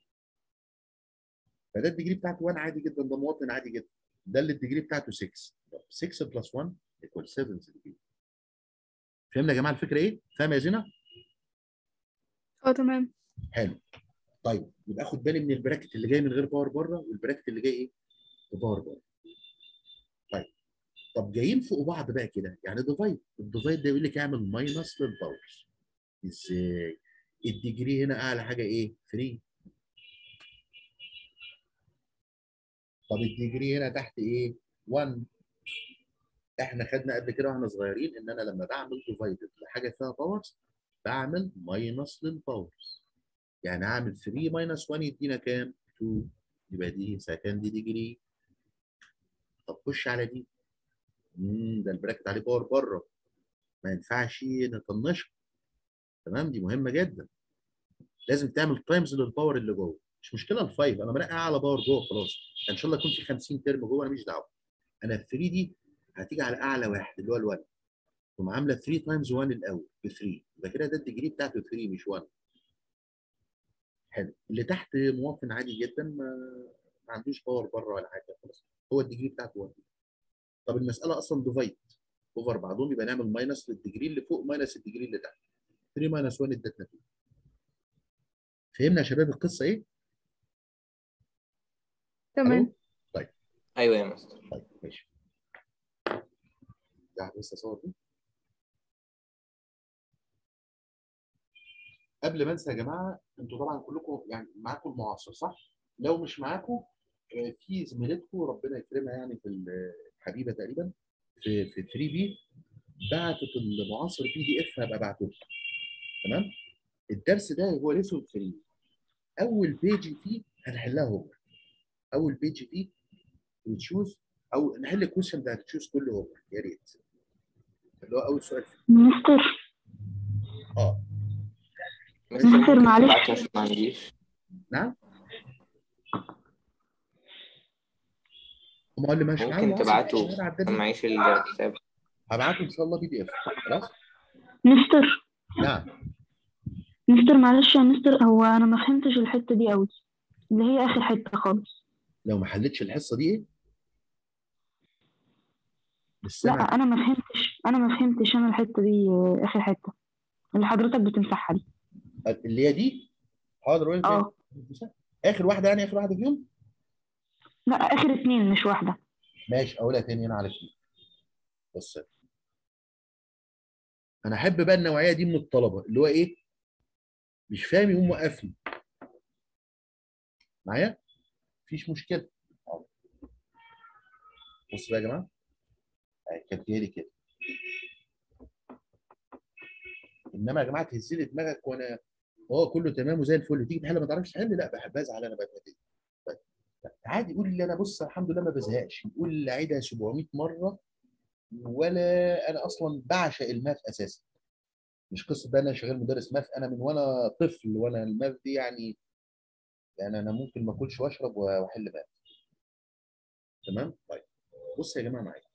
فده الديجري بتاعته 1 عادي جدا ده مواطن عادي جدا ده اللي الديجري بتاعته 6 طب 6 بلس 1 ايكوال 7 ديجري فهمنا يا جماعه الفكره ايه؟ فاهم يا زينه؟ اه تمام حلو طيب يبقى اخد بالي من البراكت اللي جاي من غير باور بره والبراكت اللي جاي ايه؟ بباور بره طيب طب جايين فوق بعض بقى كده يعني ديفايد الديفايد ده يقول لك اعمل ماينس للباورز ازاي؟ الديجري هنا اعلى حاجه ايه؟ 3 طب الديجري هنا تحت ايه؟ 1 احنا خدنا قبل كده واحنا صغيرين ان انا لما بعمل ديفايدد لحاجه فيها باورز بعمل ماينس للباورز يعني اعمل 3 ماينس 1 يدينا كام؟ 2 يبقى دي سكند ديجري طب خش على دي امم ده البراكت عليه باور بره ما ينفعش نطنشها تمام دي مهمه جدا لازم تعمل تايمز للباور اللي جوه مش مشكله الفايف انا بنقي اعلى باور جوه خلاص ان شاء الله يكون في 50 ترم جوه انا مش دعوه انا ال 3 دي هتيجي على اعلى واحد اللي هو ال 1 تقوم عامله 3 تايمز 1 الاول ب 3 يبقى كده ده الديجري بتاعته 3 مش 1 حلو اللي تحت مواطن عادي جدا ما, ما عندوش باور بره ولا حاجه خلاص هو الديجري بتاعته 1 طب المساله اصلا ديفايد اوفر بعضهم يبقى نعمل ماينس للديجري اللي فوق ماينس الديجري اللي تحت 3 ماينس 1 ادتنا 2 فهمنا يا شباب القصه ايه؟ تمام ايوه يا مستر طيب ماشي ده لسه صور دي قبل ما انسى يا جماعه انتوا طبعا كلكم يعني معاكم المعاصر صح؟ لو مش معاكم آه، في زميلتكم ربنا يكرمها يعني في الحبيبه تقريبا في في 3 بي بعتت المعاصر بي دي اف هبقى ابعته لكم. تمام؟ الدرس ده هو ليسون 3 اول بيج فيه هنحلها هو اول بيج فيه وتشوز او نحل الكويشن ده تشوز كله هو يا ريت اللي هو اول سؤال فيه. مستر اه مستر مستر ممكن معلش. تبعته عشان ما عنديش نعم ما اللي ماشي معايا ممكن معاصر تبعته شغال على الدنيا. انا معيش الكتاب هبعته ان شاء الله بي دي اف خلاص مستر نعم مستر معلش يا مستر هو انا ما فهمتش الحته دي قوي اللي هي اخر حته خالص لو ما حلتش الحصه دي ايه لا السنه انا ما فهمتش انا ما فهمتش انا الحته دي آه، اخر حته اللي حضرتك بتمسحها دي اللي هي دي حاضر وين اه اخر واحده يعني اخر واحده فيهم لا اخر اتنين مش واحده ماشي اقولها تاني هنا على كده بص انا احب بقى النوعيه دي من الطلبه اللي هو ايه مش فاهم يقوم موقفني معايا مفيش مشكله أهو. بص بقى يا جماعه أهي كانت جايه لي كده انما يا جماعه تهز لي دماغك وانا هو كله تمام وزي الفل تيجي تحل ما تعرفش تحل لا بحب ازعل انا بقى كده. طيب. لا، عادي قول لي انا بص الحمد لله ما بزهقش قول لي عيدها 700 مره ولا انا اصلا بعشق الماث اساسا مش قصه بقى انا شغال مدرس ماث انا من وانا طفل وانا الماث دي يعني يعني انا ممكن ما اكلش واشرب واحل ماث تمام طيب بص يا جماعه معايا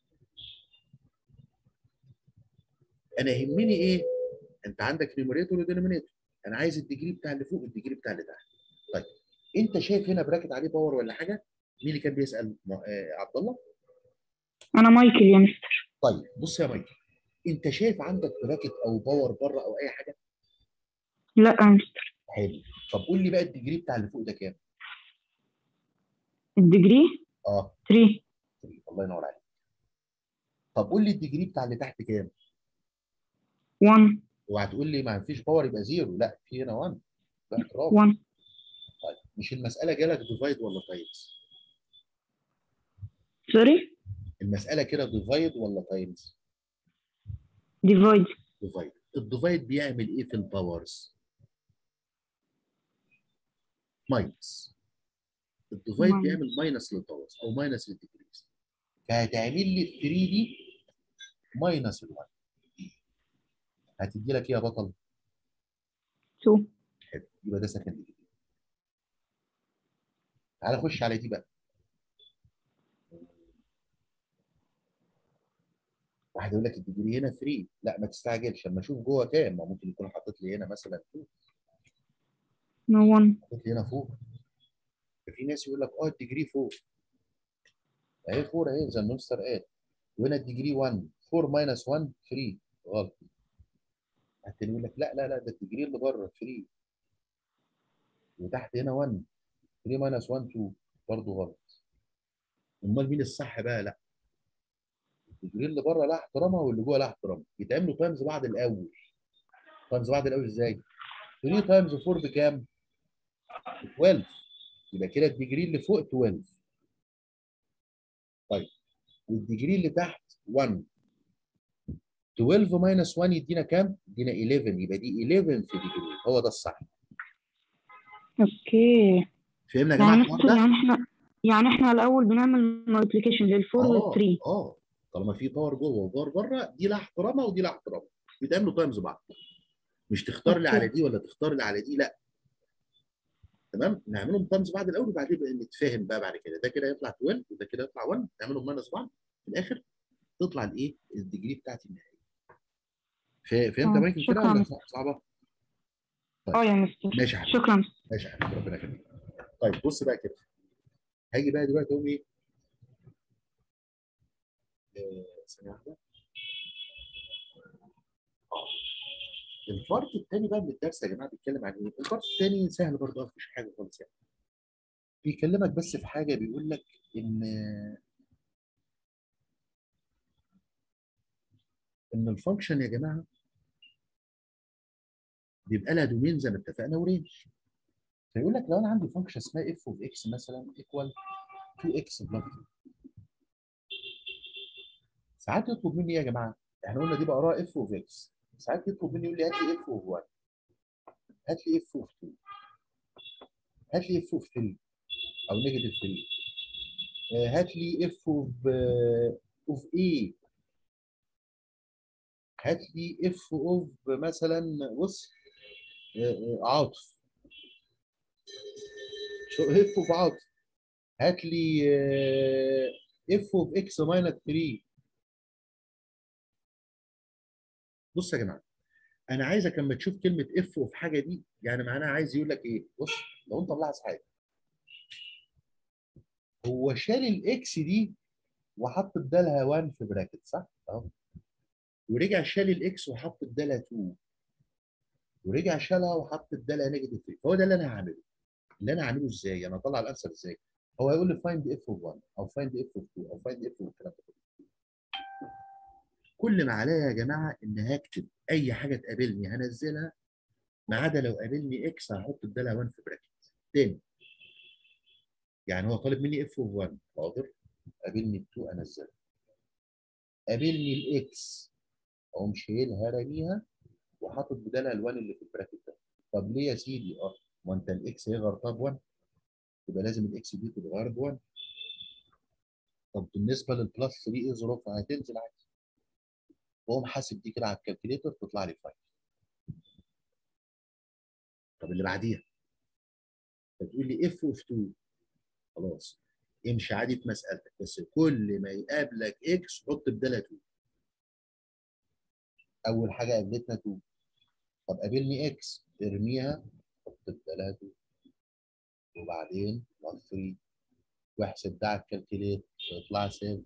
انا يهمني ايه انت عندك نيوميريتور ودينومينيتور انا عايز الديجري بتاع اللي فوق والديجري بتاع اللي تحت طيب انت شايف هنا براكت عليه باور ولا حاجه مين اللي كان بيسال م- آه عبد الله انا مايكل يا مستر طيب بص يا مايكل انت شايف عندك براكت او باور بره او اي حاجه لا يا مستر حلو طب قول لي بقى الديجري بتاع اللي فوق ده كام الديجري اه 3 الله ينور عليك طب قول لي الديجري بتاع اللي تحت كام 1 وهتقول لي ما فيش باور يبقى زيرو لا في هنا 1 ده اعتراف 1 طيب مش المساله جالك ديفايد ولا تايمز سوري المساله كده ديفايد ولا تايمز ديفايد ديفايد الديفايد بيعمل ايه في الباورز ماينس الديفايد ماينس. بيعمل ماينس للباورز او ماينس للديجريز فهتعمل لي ال 3 دي ماينس ال 1 هتدي لك ايه يا بطل 2 حلو يبقى ده سكند ديجري تعالى خش على دي بقى واحد يقول لك الديجري هنا 3 لا ما تستعجلش لما اشوف جوه كام ما ممكن يكون حاطط لي هنا مثلا 2 نو 1 حاطط لي هنا فوق في ناس يقول لك اه الديجري فوق اهي 4 اهي زي المستر قال وهنا الديجري 1 4 ماينس 1 3 غلط التاني يقول لك لا لا لا ده الديجري اللي بره 3 وتحت هنا 1 3 ماينس 1 2 برضه غلط امال مين الصح بقى لا الديجري اللي بره لها احترامها واللي جوه لها احترامها يتعملوا تايمز بعض الاول تايمز بعض الاول ازاي 3 تايمز 4 بكام 12 يبقى كده الديجري اللي فوق 12 طيب والديجري اللي تحت 1 12 ماينس 1 يدينا كام؟ يدينا 11 يبقى دي 11 في ديجري هو ده الصح اوكي فهمنا يا جماعه يعني الحوار مستر ده؟ يعني احنا يعني احنا الاول بنعمل مالتيبيكيشن للفور اه والثري اه طالما في باور جوه وباور بره دي لها احترامها ودي لها احترامها بيتعملوا تايمز بعض مش تختار لي أوكي. على دي ولا تختار لي على دي لا تمام نعملهم تايمز بعض الاول وبعدين بقى نتفاهم بقى بعد كده ده كده يطلع 12 وده كده يطلع 1 نعملهم ماينس بعض في الاخر تطلع الايه الديجري بتاعتي النهائيه فا- فهمت آه، يا مايكل كده شكراً. ولا صع- صعبه؟ اه يا مستر ماشي يا حبيبي شكرا ماشي يا حبيبي ربنا يخليك طيب بص بقى كده هاجي بقى دلوقتي اقوم ايه آه، ثانيه واحده اه البارت الثاني بقى من الدرس يا جماعه بيتكلم عن ايه؟ البارت الثاني سهل برضه مفيش حاجه خالص يعني بيكلمك بس في حاجه بيقول لك ان ان الفانكشن يا جماعه بيبقى لها دومين زي ما اتفقنا ورينج فيقول لك لو انا عندي فانكشن اسمها اف اوف اكس مثلا ايكوال 2 اكس بلس ساعات يطلب مني ايه يا جماعه؟ احنا قلنا دي بقراها اف اوف اكس ساعات يطلب مني يقول لي هات لي اف اوف 1 هات لي اف اوف 2 هات لي اف اوف 3 او نيجاتيف 3 آه، هات لي اف اوف اوف ايه هات لي اف اوف مثلا بص آه، آه، عاطف شو اف اوف عاطف هات لي اف اوف اكس ماينس 3 بص يا جماعه انا عايزك لما تشوف كلمه اف اوف حاجه دي يعني معناها عايز يقول لك ايه بص لو انت ملاحظ حاجه هو شال الاكس دي وحط بدالها 1 في براكت صح؟ اهو ورجع شال الاكس وحط بدالها 2 ورجع شالها وحط بدالها نيجاتيف 3 فهو ده اللي انا هعمله اللي انا هعمله ازاي؟ انا اطلع الانسر ازاي؟ هو هيقول لي فايند اف اوف 1 او فايند اف اوف 2 او فايند اف اوف الكلام ده كله. كل ما عليا يا جماعه ان هكتب اي حاجه تقابلني هنزلها ما عدا لو قابلني اكس هحط بدالها 1 في براكت تاني يعني هو طالب مني اف اوف 1 حاضر قابلني ب 2 انزلها قابلني الاكس اقوم شايلها راميها وحاطط بدالها ال1 اللي في البراكت ده طب ليه يا سيدي اه ما انت الاكس هي غلطها ب 1 يبقى لازم الاكس دي تتغير ب 1 طب بالنسبه للبلس 3 ايه ظروفها هتنزل عادي واقوم حاسب دي كده على الكالكوليتر تطلع لي 5 طب اللي بعديها فتقول لي اف اوف 2 خلاص امشي عادي في مسألتك بس كل ما يقابلك اكس حط بدالها 2 اول حاجه قابلتنا 2 طب قابلني اكس ارميها حط بدالها 2 وبعدين بلس 3 واحسب ده على الكالكوليتر يطلع 7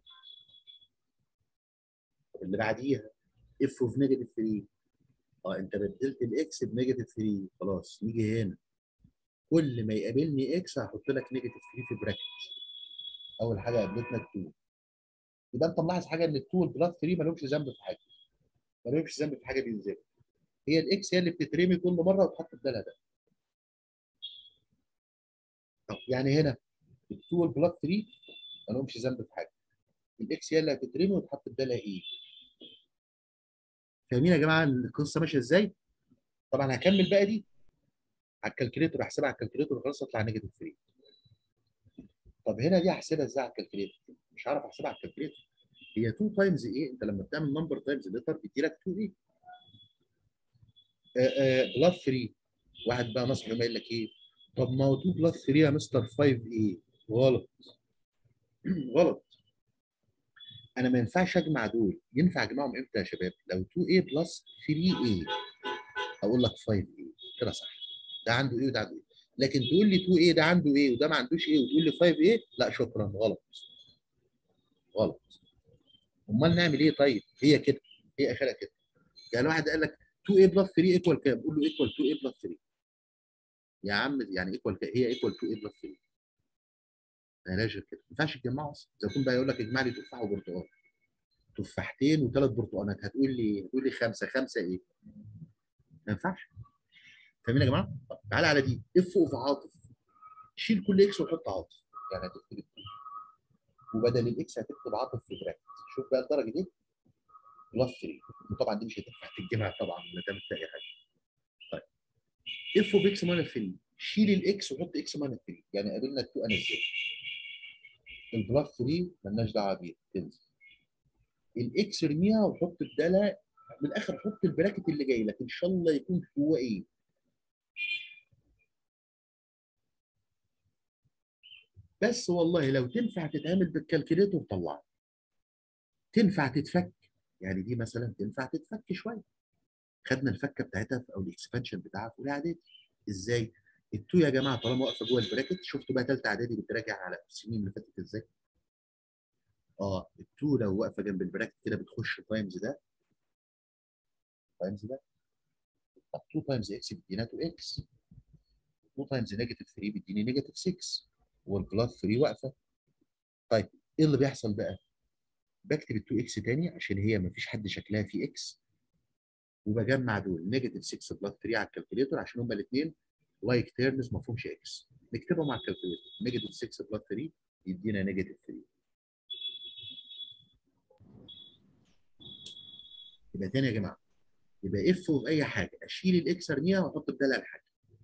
طب اللي بعديها اف اوف نيجاتيف 3 اه انت بدلت الاكس بنيجاتيف 3 خلاص نيجي هنا كل ما يقابلني اكس هحط لك نيجاتيف 3 في براكت اول حاجه قابلتنا 2 يبقى انت ملاحظ حاجه ان ال 2 والبلس 3 ما لهمش ذنب في حاجه ما لهمش ذنب في حاجه بينزلوا هي الاكس هي اللي بتترمي كل مره وتحط بدالها ده طب يعني هنا ال 2 والبلس 3 ما لهمش ذنب في حاجه الاكس هي اللي هتترمي وتحط بدالها ايه فاهمين يا جماعه القصه ماشيه ازاي؟ طبعا هكمل بقى دي على الكالكوليتر احسبها على الكالكوليتر خلاص اطلع نيجاتيف 3 طب هنا دي هحسبها ازاي على الكالكوليتر؟ مش هعرف احسبها على الكالكوليتر هي 2 تايمز ايه؟ انت لما بتعمل نمبر تايمز لتر بيدي لك 2 ايه؟ بلس 3 واحد بقى نصح يقوم قايل لك ايه؟ طب ما هو 2 بلس 3 يا مستر 5 ايه؟ غلط غلط انا ما ينفعش اجمع دول ينفع اجمعهم امتى يا شباب؟ لو 2a بلس 3a اقول لك 5a كده صح ده عنده ايه وده عنده ايه لكن تقول لي 2a ده عنده ايه وده ما عندوش ايه وتقول لي 5a لا شكرا غلط غلط امال نعمل ايه طيب هي كده هي اخرها كده يعني واحد قال لك 2a بلس 3 ايكوال كام قول له ايكوال 2a بلس 3 يا عم يعني ايكوال هي ايكوال 2a بلس 3 ما لهاش غير كده ما ينفعش تجمعوا اصلا اذا كنت بقى يقول لك اجمع لي تفاح وبرتقال تفاحتين وثلاث برتقانات هتقول لي هتقول لي خمسه خمسه ايه؟ ما ينفعش فاهمين يا جماعه؟ طب تعالى على دي اف اوف عاطف شيل كل اكس وحط عاطف يعني هتكتب 2 وبدل الاكس هتكتب عاطف في براكت شوف بقى الدرجه دي بلس 3 وطبعا دي مش هتنفع تجيبها طبعا ولا تعمل فيها اي حاجه طيب اف اوف اكس ماينس 3 شيل الاكس وحط اكس ماينس 3 يعني قابلنا 2 انزلها البلس 3 مالناش دعوه بيها تنزل الاكس ارميها وحط بدالها من الاخر حط البراكت اللي جاي لك ان شاء الله يكون هو ايه بس والله لو تنفع تتعمل بالكالكوليتور طلعها تنفع تتفك يعني دي مثلا تنفع تتفك شويه خدنا الفكه بتاعتها في- او الاكسبانشن بتاعها في اولى اعدادي ازاي؟ التو يا جماعه طالما واقفه جوه البراكت شفتوا بقى ثالثه اعدادي بتراجع على السنين اللي فاتت ازاي؟ اه التو لو واقفه جنب البراكت كده بتخش تايمز ده تايمز ده طب 2 تايمز اكس بيدينا 2 اكس 2 تايمز نيجاتيف 3 بيديني نيجاتيف 6 والبلس 3 واقفه طيب ايه اللي بيحصل بقى؟ بكتب ال 2 اكس تاني عشان هي ما فيش حد شكلها فيه اكس وبجمع دول نيجاتيف 6 بلس 3 على الكالكوليتور عشان هما الاثنين لايك تيرمز ما فيهمش اكس نكتبهم على الكالكوليتور نيجاتيف 6 بلس 3 يدينا نيجاتيف 3 يبقى تاني يا جماعه يبقى اف اوف اي حاجه اشيل الاكس ارميها واحط بدالها الحاجه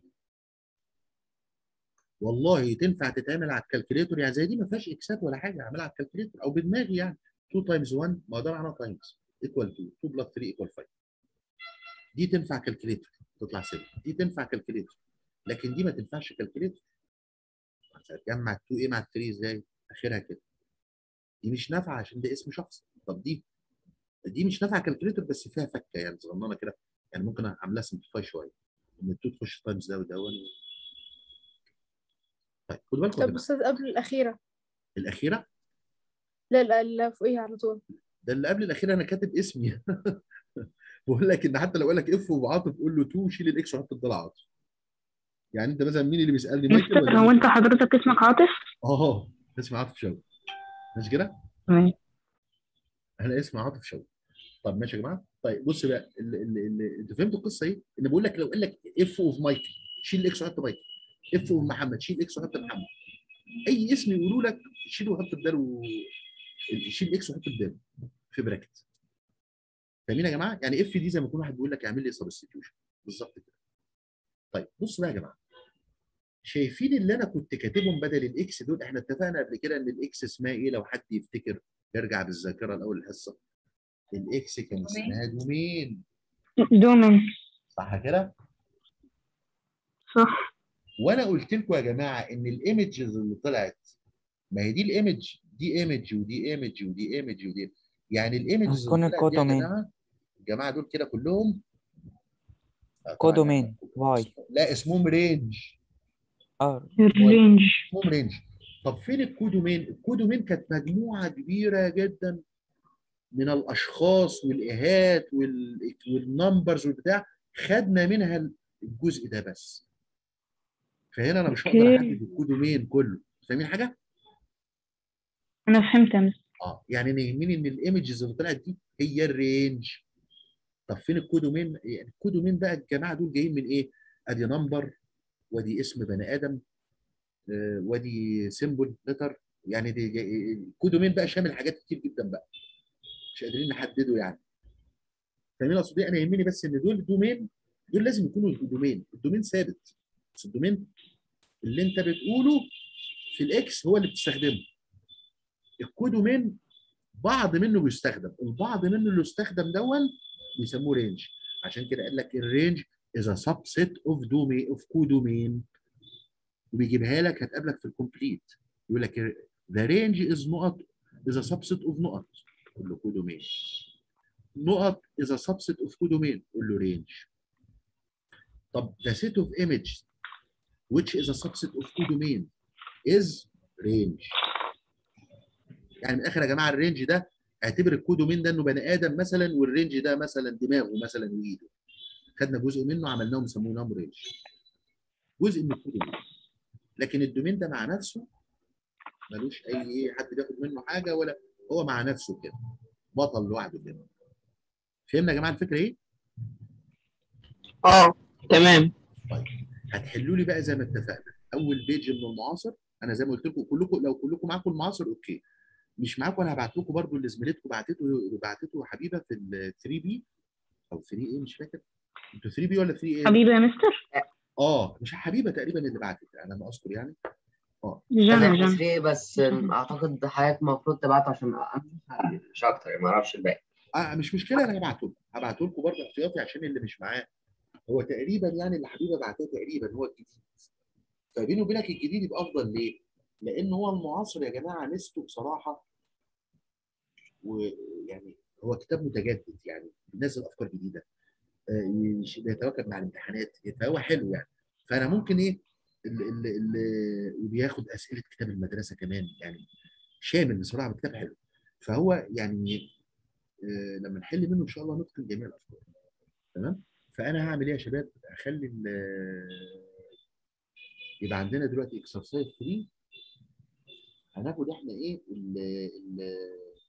والله تنفع تتعمل على الكالكوليتور يعني زي دي ما فيهاش اكسات ولا حاجه اعملها على الكالكوليتور او بدماغي يعني 2 تايمز 1 ما هو ده معناه تايمز ايكوال 2 2 بلس 3 ايكوال 5 دي تنفع كالكوليتور تطلع 7 دي تنفع كالكوليتور لكن دي ما تنفعش كالكوليتور هتجمع 2 ايه مع 3 ازاي؟ اخرها كده دي مش نافعه عشان ده اسم شخص طب دي دي مش نافعه كالكوليتور بس فيها فكه يعني صغننه كده يعني ممكن اعملها سمبليفاي شويه ان ال 2 تخش تايمز ده وده طيب خدوا بالكم يا طب جماعه أستاذ قبل الأخيرة الاخيره لا لا اللي فوقيها على طول ده اللي قبل الاخيره انا كاتب اسمي بقول لك ان حتى لو قال لك اف وعاطف قول له 2 شيل الاكس وحط الضلع عاطف يعني انت مثلا مين اللي بيسالني مايكل مستر ولا هو مين؟ انت حضرتك اسمك عاطف؟ اه اسمي عاطف شوقي ماشي كده؟ تمام انا اسمي عاطف شوقي طب ماشي يا جماعه طيب بص بقى اللي اللي اللي انتوا فهمتوا القصه ايه؟ ان بقول لك لو قال لك اف اوف مايكل شيل الاكس وحط مايكل اف اوف محمد شيل الاكس وحط محمد اي اسم يقولوا لك شيله وحط بداله شيل الاكس وحط بداله في براكت فاهمين يا جماعه؟ يعني اف دي زي ما يكون واحد بيقول لك اعمل لي سبستيتيوشن بالظبط كده طيب بصوا بقى يا جماعه شايفين اللي انا كنت كاتبهم بدل الاكس دول احنا اتفقنا قبل كده ان الاكس اسمها ايه لو حد يفتكر يرجع بالذاكره لاول الحصه الاكس كان اسمها دومين دومين صح كده صح وانا قلت لكم يا جماعه ان الايمجز اللي طلعت ما هي دي الايمج دي ايمج ودي ايمج ودي ايمج ودي يعني الايمجز هتكون اللي طلعت دي يا الكودومين. جماعه الجماعه دول كده كلهم آه، طبعاً كودومين واي لا اسمهم رينج ار الرينج اسمهم رينج طب فين الكودومين؟ الكودومين كانت مجموعه كبيره جدا من الاشخاص والايهات وال- والنمبرز والبتاع خدنا منها الجزء ده بس فهنا انا مش هقدر أوكي. احدد الكودومين كله فاهمين حاجه؟ انا فهمت يا مستر اه يعني انا يهمني ان الايمجز اللي طلعت دي هي الرينج طب فين الكودومين؟ يعني الكودومين بقى الجماعه دول جايين من ايه؟ ادي نمبر وادي اسم بني ادم آه، وادي سيمبل لتر يعني دي جاي- الكودومين بقى شامل حاجات كتير جدا بقى مش قادرين نحدده يعني فاهمين اقصد ايه؟ انا يهمني بس ان دول دومين دول لازم يكونوا الدومين الدومين ثابت بس الدومين اللي انت بتقوله في الاكس هو اللي بتستخدمه الكودومين بعض منه بيستخدم البعض منه اللي يستخدم دون بيسموه رينج عشان كده قال لك الرينج is a subset of domain of codomain وبيجيبها لك هتقابلك في الكومبليت يقول لك the range is نقط is a subset of نقط قول له كودومين نقط is a subset of codomain قول له range طب the set of images which is a subset of codomain is range يعني من الاخر يا جماعه الرينج ده اعتبر الكودومين ده انه بني ادم مثلا والرينج ده مثلا دماغه مثلا وايده خدنا جزء منه عملناهم سموناهم رينج جزء من الكودومين لكن الدومين ده مع نفسه ملوش اي ايه حد بياخد منه حاجه ولا هو مع نفسه كده بطل لوحده كده فهمنا يا جماعه الفكره ايه؟ اه تمام هتحلوا لي بقى زي ما اتفقنا اول بيج من المعاصر انا زي ما قلت لكم كلكم لو كلكم معاكم المعاصر اوكي مش معاكم انا هبعت لكم برضو اللي زميلتكم بعتته بعتته حبيبه في ال 3 بي او 3 ايه مش فاكر انتوا 3 بي ولا 3 ايه؟ حبيبي يا مستر اه مش حبيبه تقريبا اللي بعتت انا ما اذكر يعني جنى تمام جنى مصري بس اعتقد حضرتك المفروض تبعته عشان أنا مش اكتر ما اعرفش الباقي آه مش مشكله انا هبعته لكم هبعته لكم برضه احتياطي عشان اللي مش معاه هو تقريبا يعني اللي حبيبه بعتها تقريبا هو الجديد فبيني وبينك الجديد يبقى افضل ليه؟ لان هو المعاصر يا جماعه ميزته بصراحه ويعني هو كتاب متجدد يعني بينزل افكار جديده آه، يش- بيتواكب مع الامتحانات فهو حلو يعني فانا ممكن ايه اللي اللي اللي وبياخد اسئله كتاب المدرسه كمان يعني شامل بصراحه كتاب حلو فهو يعني آه، لما نحل منه ان شاء الله نتقن جميع الافكار تمام فانا هعمل ايه يا شباب اخلي ال- يبقى عندنا دلوقتي اكسرسايز 3 هناخد احنا ايه ال ال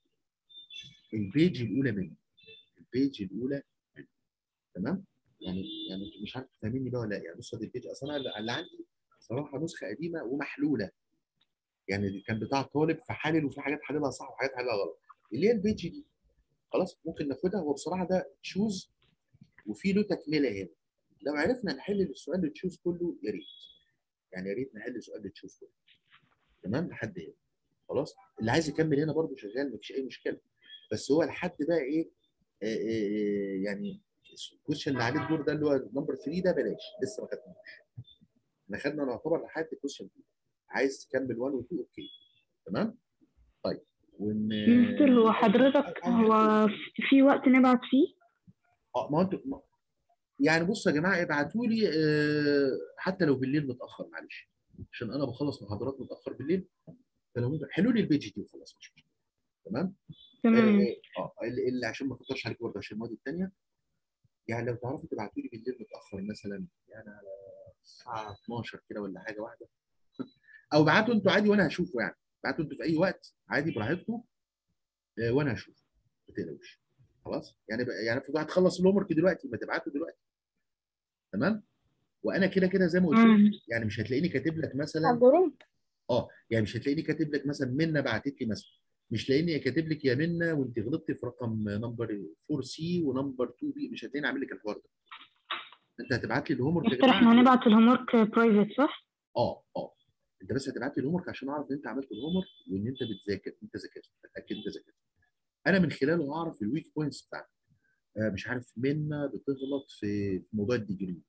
البيج الاولى منه البيج الاولى منه تمام يعني يعني انتوا مش عارف تفهميني بقى ولا لا يعني بص دي البيج اصلا أنا اللي عندي صراحه نسخه قديمه ومحلوله يعني دي كان بتاع طالب فحلل وفي حاجات حللها صح وحاجات حللها غلط اللي هي البيج دي خلاص ممكن ناخدها هو بصراحه ده تشوز وفي له تكمله هنا لو عرفنا نحل السؤال اللي تشوز كله يا ريت يعني يا ريت نحل سؤال اللي تشوز كله تمام لحد هنا خلاص اللي عايز يكمل هنا برضه شغال مفيش اي مشكله بس هو لحد بقى ايه آه، آه، آه، يعني الكويشن اللي عليه الدور ده اللي هو نمبر 3 ده بلاش لسه ما خدناش احنا خدنا نعتبر لحد كويشن 2 عايز تكمل 1 و 2 اوكي تمام طيب وان مستر هو حضرتك هو في وقت نبعت فيه اه ما هو انتوا ما- يعني بصوا يا جماعه ابعتوا لي آه، حتى لو بالليل متاخر معلش عشان انا بخلص محاضرات متاخر بالليل فلو انتوا حلوا لي البيج دي وخلاص مش مشكله تمام تمام اه آه، اللي اللي عشان ما اكترش عليك برضه عشان المواد الثانيه يعني لو تعرفوا تبعتوا لي بالليل متاخر مثلا يعني على الساعه 12 كده ولا حاجه واحده او ابعتوا انتوا عادي وانا هشوفه يعني ابعتوا انتوا في اي وقت عادي براحتكم آه، وانا هشوفه ما تقلقوش خلاص يعني بقى يعني المفروض هتخلص الهوم ورك دلوقتي ما تبعته دلوقتي تمام وانا كده كده زي ما قلت لك مم. يعني مش هتلاقيني كاتب لك على مثلا الجروب اه يعني مش هتلاقيني كاتب لك مثلا منى بعتت لي مثلا مش لاقيني كاتب لك يا منى وانت غلطتي في رقم نمبر 4 سي ونمبر 2 بي مش هتلاقيني عامل لك الحوار ده انت هتبعت لي الهوم ورك يا مستر احنا جماعه هنبعت الهوم ورك برايفت صح؟ اه اه انت بس هتبعت لي الهوم ورك عشان اعرف ان انت عملت الهوم ورك وان انت بتذاكر انت ذاكرت اتاكد انت ذاكرت انا من خلاله هعرف الويك بوينتس بتاعتك آه مش عارف منى بتغلط في في موضوع الديجري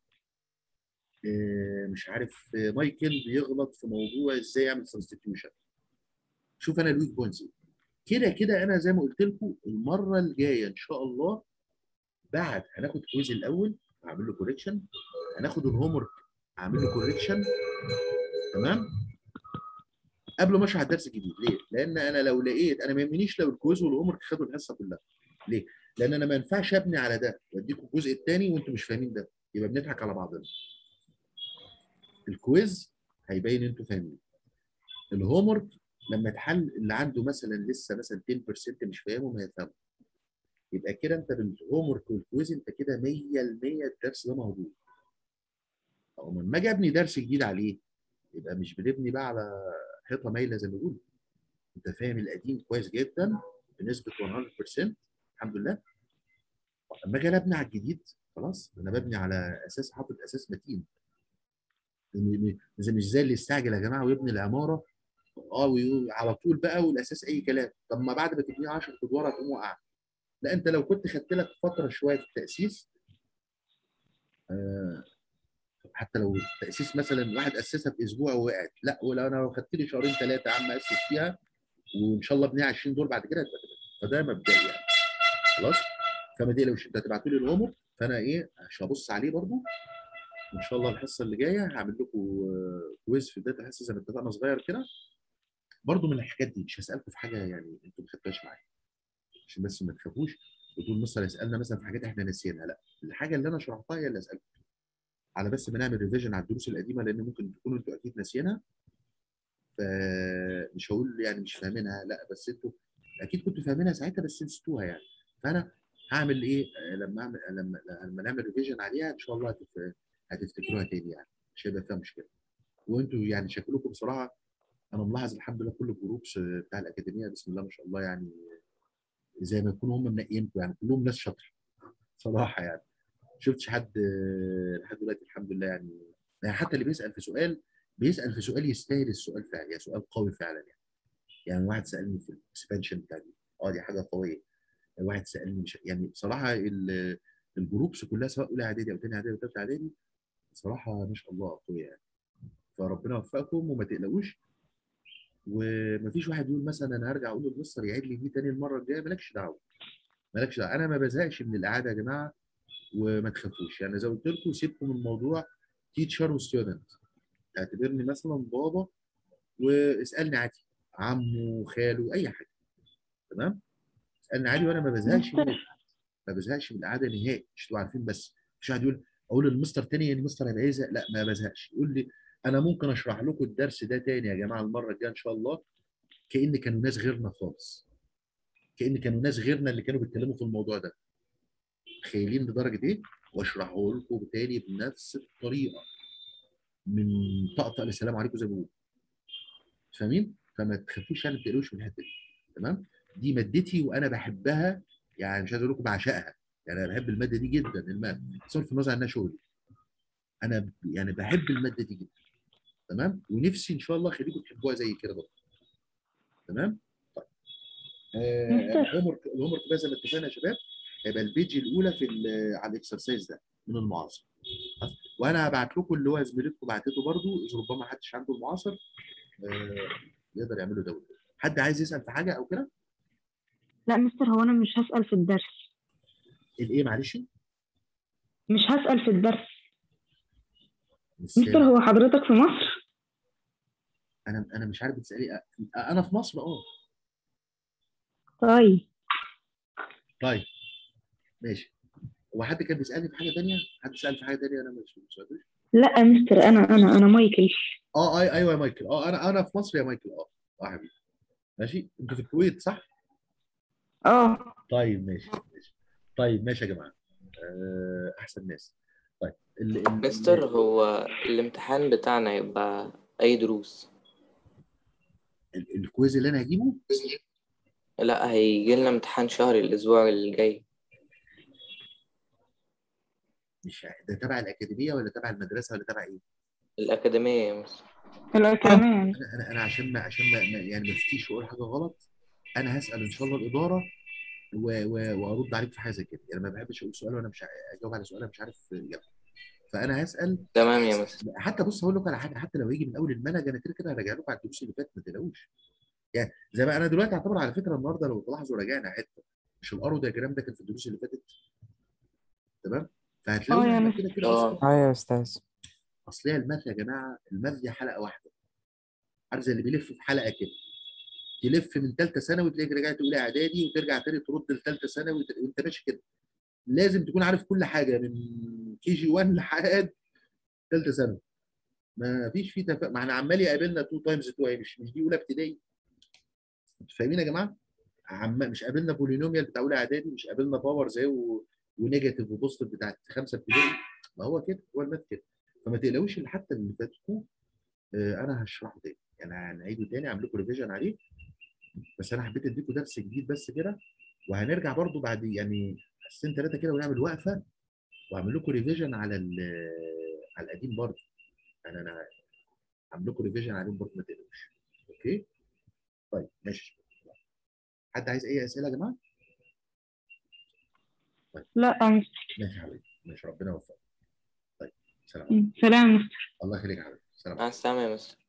آه مش عارف آه، مايكل بيغلط في موضوع ازاي يعمل سبستيتيوشن شوف انا الويك بوينتس ايه كده كده انا زي ما قلت لكم المره الجايه ان شاء الله بعد هناخد كويز الاول هعمل له كوريكشن هناخد الهوم ورك هعمل له كوريكشن تمام قبل ما اشرح الدرس الجديد ليه؟ لان انا لو لقيت انا ما يهمنيش لو الكويز والهوم ورك خدوا الحصه كلها ليه؟ لان انا ما ينفعش ابني على ده واديكم الجزء الثاني وانتم مش فاهمين ده يبقى بنضحك على بعضنا الكويز هيبين انتوا فاهمين الهوم ورك لما اتحل اللي عنده مثلا لسه مثلا 10% مش فاهمه هيفهمه يبقى كده انت بالهوم ورك والكويز انت كده 100% الدرس ده موجود او لما اجي ابني درس جديد عليه يبقى مش بنبني بقى على حيطه مايله زي ما بيقولوا انت فاهم القديم كويس جدا بنسبه 100% الحمد لله لما اجي أنا ابني على الجديد خلاص انا ببني على اساس حاطط اساس متين م- م- زي مش زي اللي يستعجل يا جماعه ويبني العماره اه ويقول على طول بقى والاساس اي كلام طب ما بعد ما تبنيه 10 ادوار هتقوم واقع لا انت لو كنت خدت لك فتره شويه في التاسيس آه حتى لو التاسيس مثلا واحد اسسها في اسبوع ووقعت لا ولو انا لو خدت لي شهرين ثلاثه يا عم اسس فيها وان شاء الله ابنيها 20 دور بعد كده هتبقى تمام. فده مبدئي يعني خلاص فما تقلقوش انت هتبعتوا لي الهوم فانا ايه مش هبص عليه برضو ان شاء الله الحصه اللي جايه هعمل لكم آه، كويز في بدايه الحصه زي ما اتفقنا صغير كده برضو من الحاجات دي مش هسالكم في حاجه يعني انتوا ما خدتوهاش معايا عشان بس ما تخافوش وتقول مستر يسالنا مثلا في حاجات احنا ناسيينها لا الحاجه اللي انا شرحتها هي اللي اسالكم فيها. على بس بنعمل ريفيجن على الدروس القديمه لان ممكن تكونوا انتوا اكيد ناسيينها فمش هقول يعني مش فاهمينها لا بس انتوا اكيد كنتوا فاهمينها ساعتها بس نسيتوها يعني فانا هعمل ايه آه، لما اعمل لما لما نعمل ريفيجن عليها ان شاء الله هتف... هتفتكروها تاني يعني مش هيبقى فيها مشكله وانتوا يعني شكلكم بصراحه انا ملاحظ الحمد لله كل الجروبس بتاع الاكاديميه بسم الله ما شاء الله يعني زي ما يكونوا هم منقيينكم يعني كلهم ناس شاطره صراحه يعني شفتش حد آه، لحد دلوقتي الحمد لله يعني يعني حتى اللي بيسال في سؤال بيسال في سؤال يستاهل السؤال فعلا يعني سؤال قوي فعلا يعني يعني واحد سالني في الاكسبانشن بتاع دي اه دي حاجه قويه واحد سالني مش يعني بصراحه ال- الجروبس كلها سواء اولى اعدادي او ثاني اعدادي او ثالثه اعدادي بصراحه ما شاء الله قويه يعني فربنا يوفقكم وما تقلقوش ومفيش واحد يقول مثلا انا هرجع اقول للمستر يعيد لي دي تاني المره الجايه مالكش دعوه مالكش دعوه انا ما بزهقش من القعده يا جماعه وما تخافوش يعني زي ما قلت لكم سيبكم من الموضوع تيتشر وستودنت اعتبرني مثلا بابا واسالني عادي عمه خاله اي حاجه تمام اسالني عادي وانا ما بزهقش من ما بزهقش من القعده نهائي مش تبقوا عارفين بس مش واحد يقول اقول للمستر تاني يعني المستر هيبقى يزهق لا ما بزهقش يقول لي انا ممكن اشرح لكم الدرس ده تاني يا جماعه المره الجايه ان شاء الله كان كانوا ناس غيرنا خالص كان كانوا ناس غيرنا اللي كانوا بيتكلموا في الموضوع ده متخيلين لدرجه ايه واشرحه لكم تاني بنفس الطريقه من طقطق للسلام عليكم زي ما بيقولوا فاهمين فما تخافوش يعني ما تقلقوش من الحته دي تمام دي مادتي وانا بحبها يعني مش عايز اقول لكم بعشقها يعني انا بحب الماده دي جدا الماده بصرف النظر عنها شغلي انا ب- يعني بحب الماده دي جدا تمام ونفسي ان شاء الله اخليكم تحبوها زي كده برضه تمام طيب آه مستر. الهوم ورك الهوم ورك بقى زي ما اتفقنا يا شباب هيبقى البيج الاولى في ال- على الاكسرسايز ده من المعاصر خلاص؟ وانا هبعت لكم اللي هو زميلتكم بعتته برضه اذا ربما محدش عنده المعاصر آه يقدر يعمله داونلود حد عايز يسال في حاجه او كده لا مستر هو انا مش هسأل في الدرس الايه معلش مش هسأل في الدرس مش مستر سامع. هو حضرتك في مصر انا انا مش عارف بتسالي أ- انا في مصر اه طيب طيب ماشي هو حد كان بيسالني في حاجه ثانيه حد سال في حاجه ثانيه انا مش مش عارف. لا مستر انا انا انا مايكل اه اي ايوه يا مايكل اه انا انا في مصر يا مايكل اه اه يا حبيبي ماشي انتوا في الكويت صح اه طيب ماشي ماشي طيب ماشي يا جماعه آه احسن ناس طيب ال ال مستر هو الامتحان بتاعنا يبقى أي دروس ال الكويز اللي انا هجيبه لا هيجي لنا امتحان شهري الأسبوع اللي جاي مش ع- ده تبع الاكاديميه ولا تبع المدرسه ولا تبع ايه؟ الأكاديمية يا مستر الأكاديمية انا انا انا عشان ما عشان ما ما- يعني ما افتيش واقول حاجه غلط انا هسال ان شاء الله الاداره و- و- وارد عليك في حاجه زي كده يعني ما بحبش اقول سؤال وانا مش ع- اجاوب على سؤال انا مش عارف اجابته فانا هسال تمام يا مستر حتى بص هقول لكم على حاجه حتى لو هيجي من اول المنهج انا كده كده هراجع لكم على الدروس اللي فاتت ما تقلقوش يعني زي ما انا دلوقتي اعتبر على فكره النهارده لو تلاحظوا راجعنا حته مش الارو دياجرام ده كان في الدروس اللي فاتت تمام فهتلاقوا اه يا إحنا مستر. كده كده اه اصلا اه يا استاذ اصل هي الماث يا جماعه الماث دي حلقه واحده عارف زي اللي بيلف في حلقه كده تلف من ثالثه ثانوي تلاقيك رجعت اولى اعدادي وترجع تاني ترد لثالثه ثانوي وت- وانت ماشي كده لازم تكون عارف كل حاجه من كي جي 1 لحد ثالثه ثانوي ما فيش فيه تفاهم ما احنا عمال يقابلنا 2 تايمز 2 مش مش دي اولى ابتدائي انتوا فاهمين يا جماعه؟ عم مش قابلنا بولينوميال بتاع اولى اعدادي مش قابلنا باور زي و... ونيجاتيف وبوزيتيف بتاعت خمسه ابتدائي ما هو كده هو الماث كده فما تقلقوش اللي حتى اللي فاتكم آه، انا هشرحه تاني يعني هنعيده تاني اعمل لكم ريفيجن عليه بس انا حبيت اديكم درس جديد بس كده وهنرجع برضو بعد يعني حصتين ثلاثه كده ونعمل وقفه واعمل لكم ريفيجن على ال- على القديم برضه يعني انا هعمل لكم ريفيجن عليهم برضه ما تقلقوش اوكي طيب ماشي حد عايز اي اسئله يا جماعه لا يا مستر ماشي يا حبيبي ماشي ربنا يوفقك طيب سلام عليكم سلام يا مستر الله يخليك يا حبيبي سلام مع السلامة يا مستر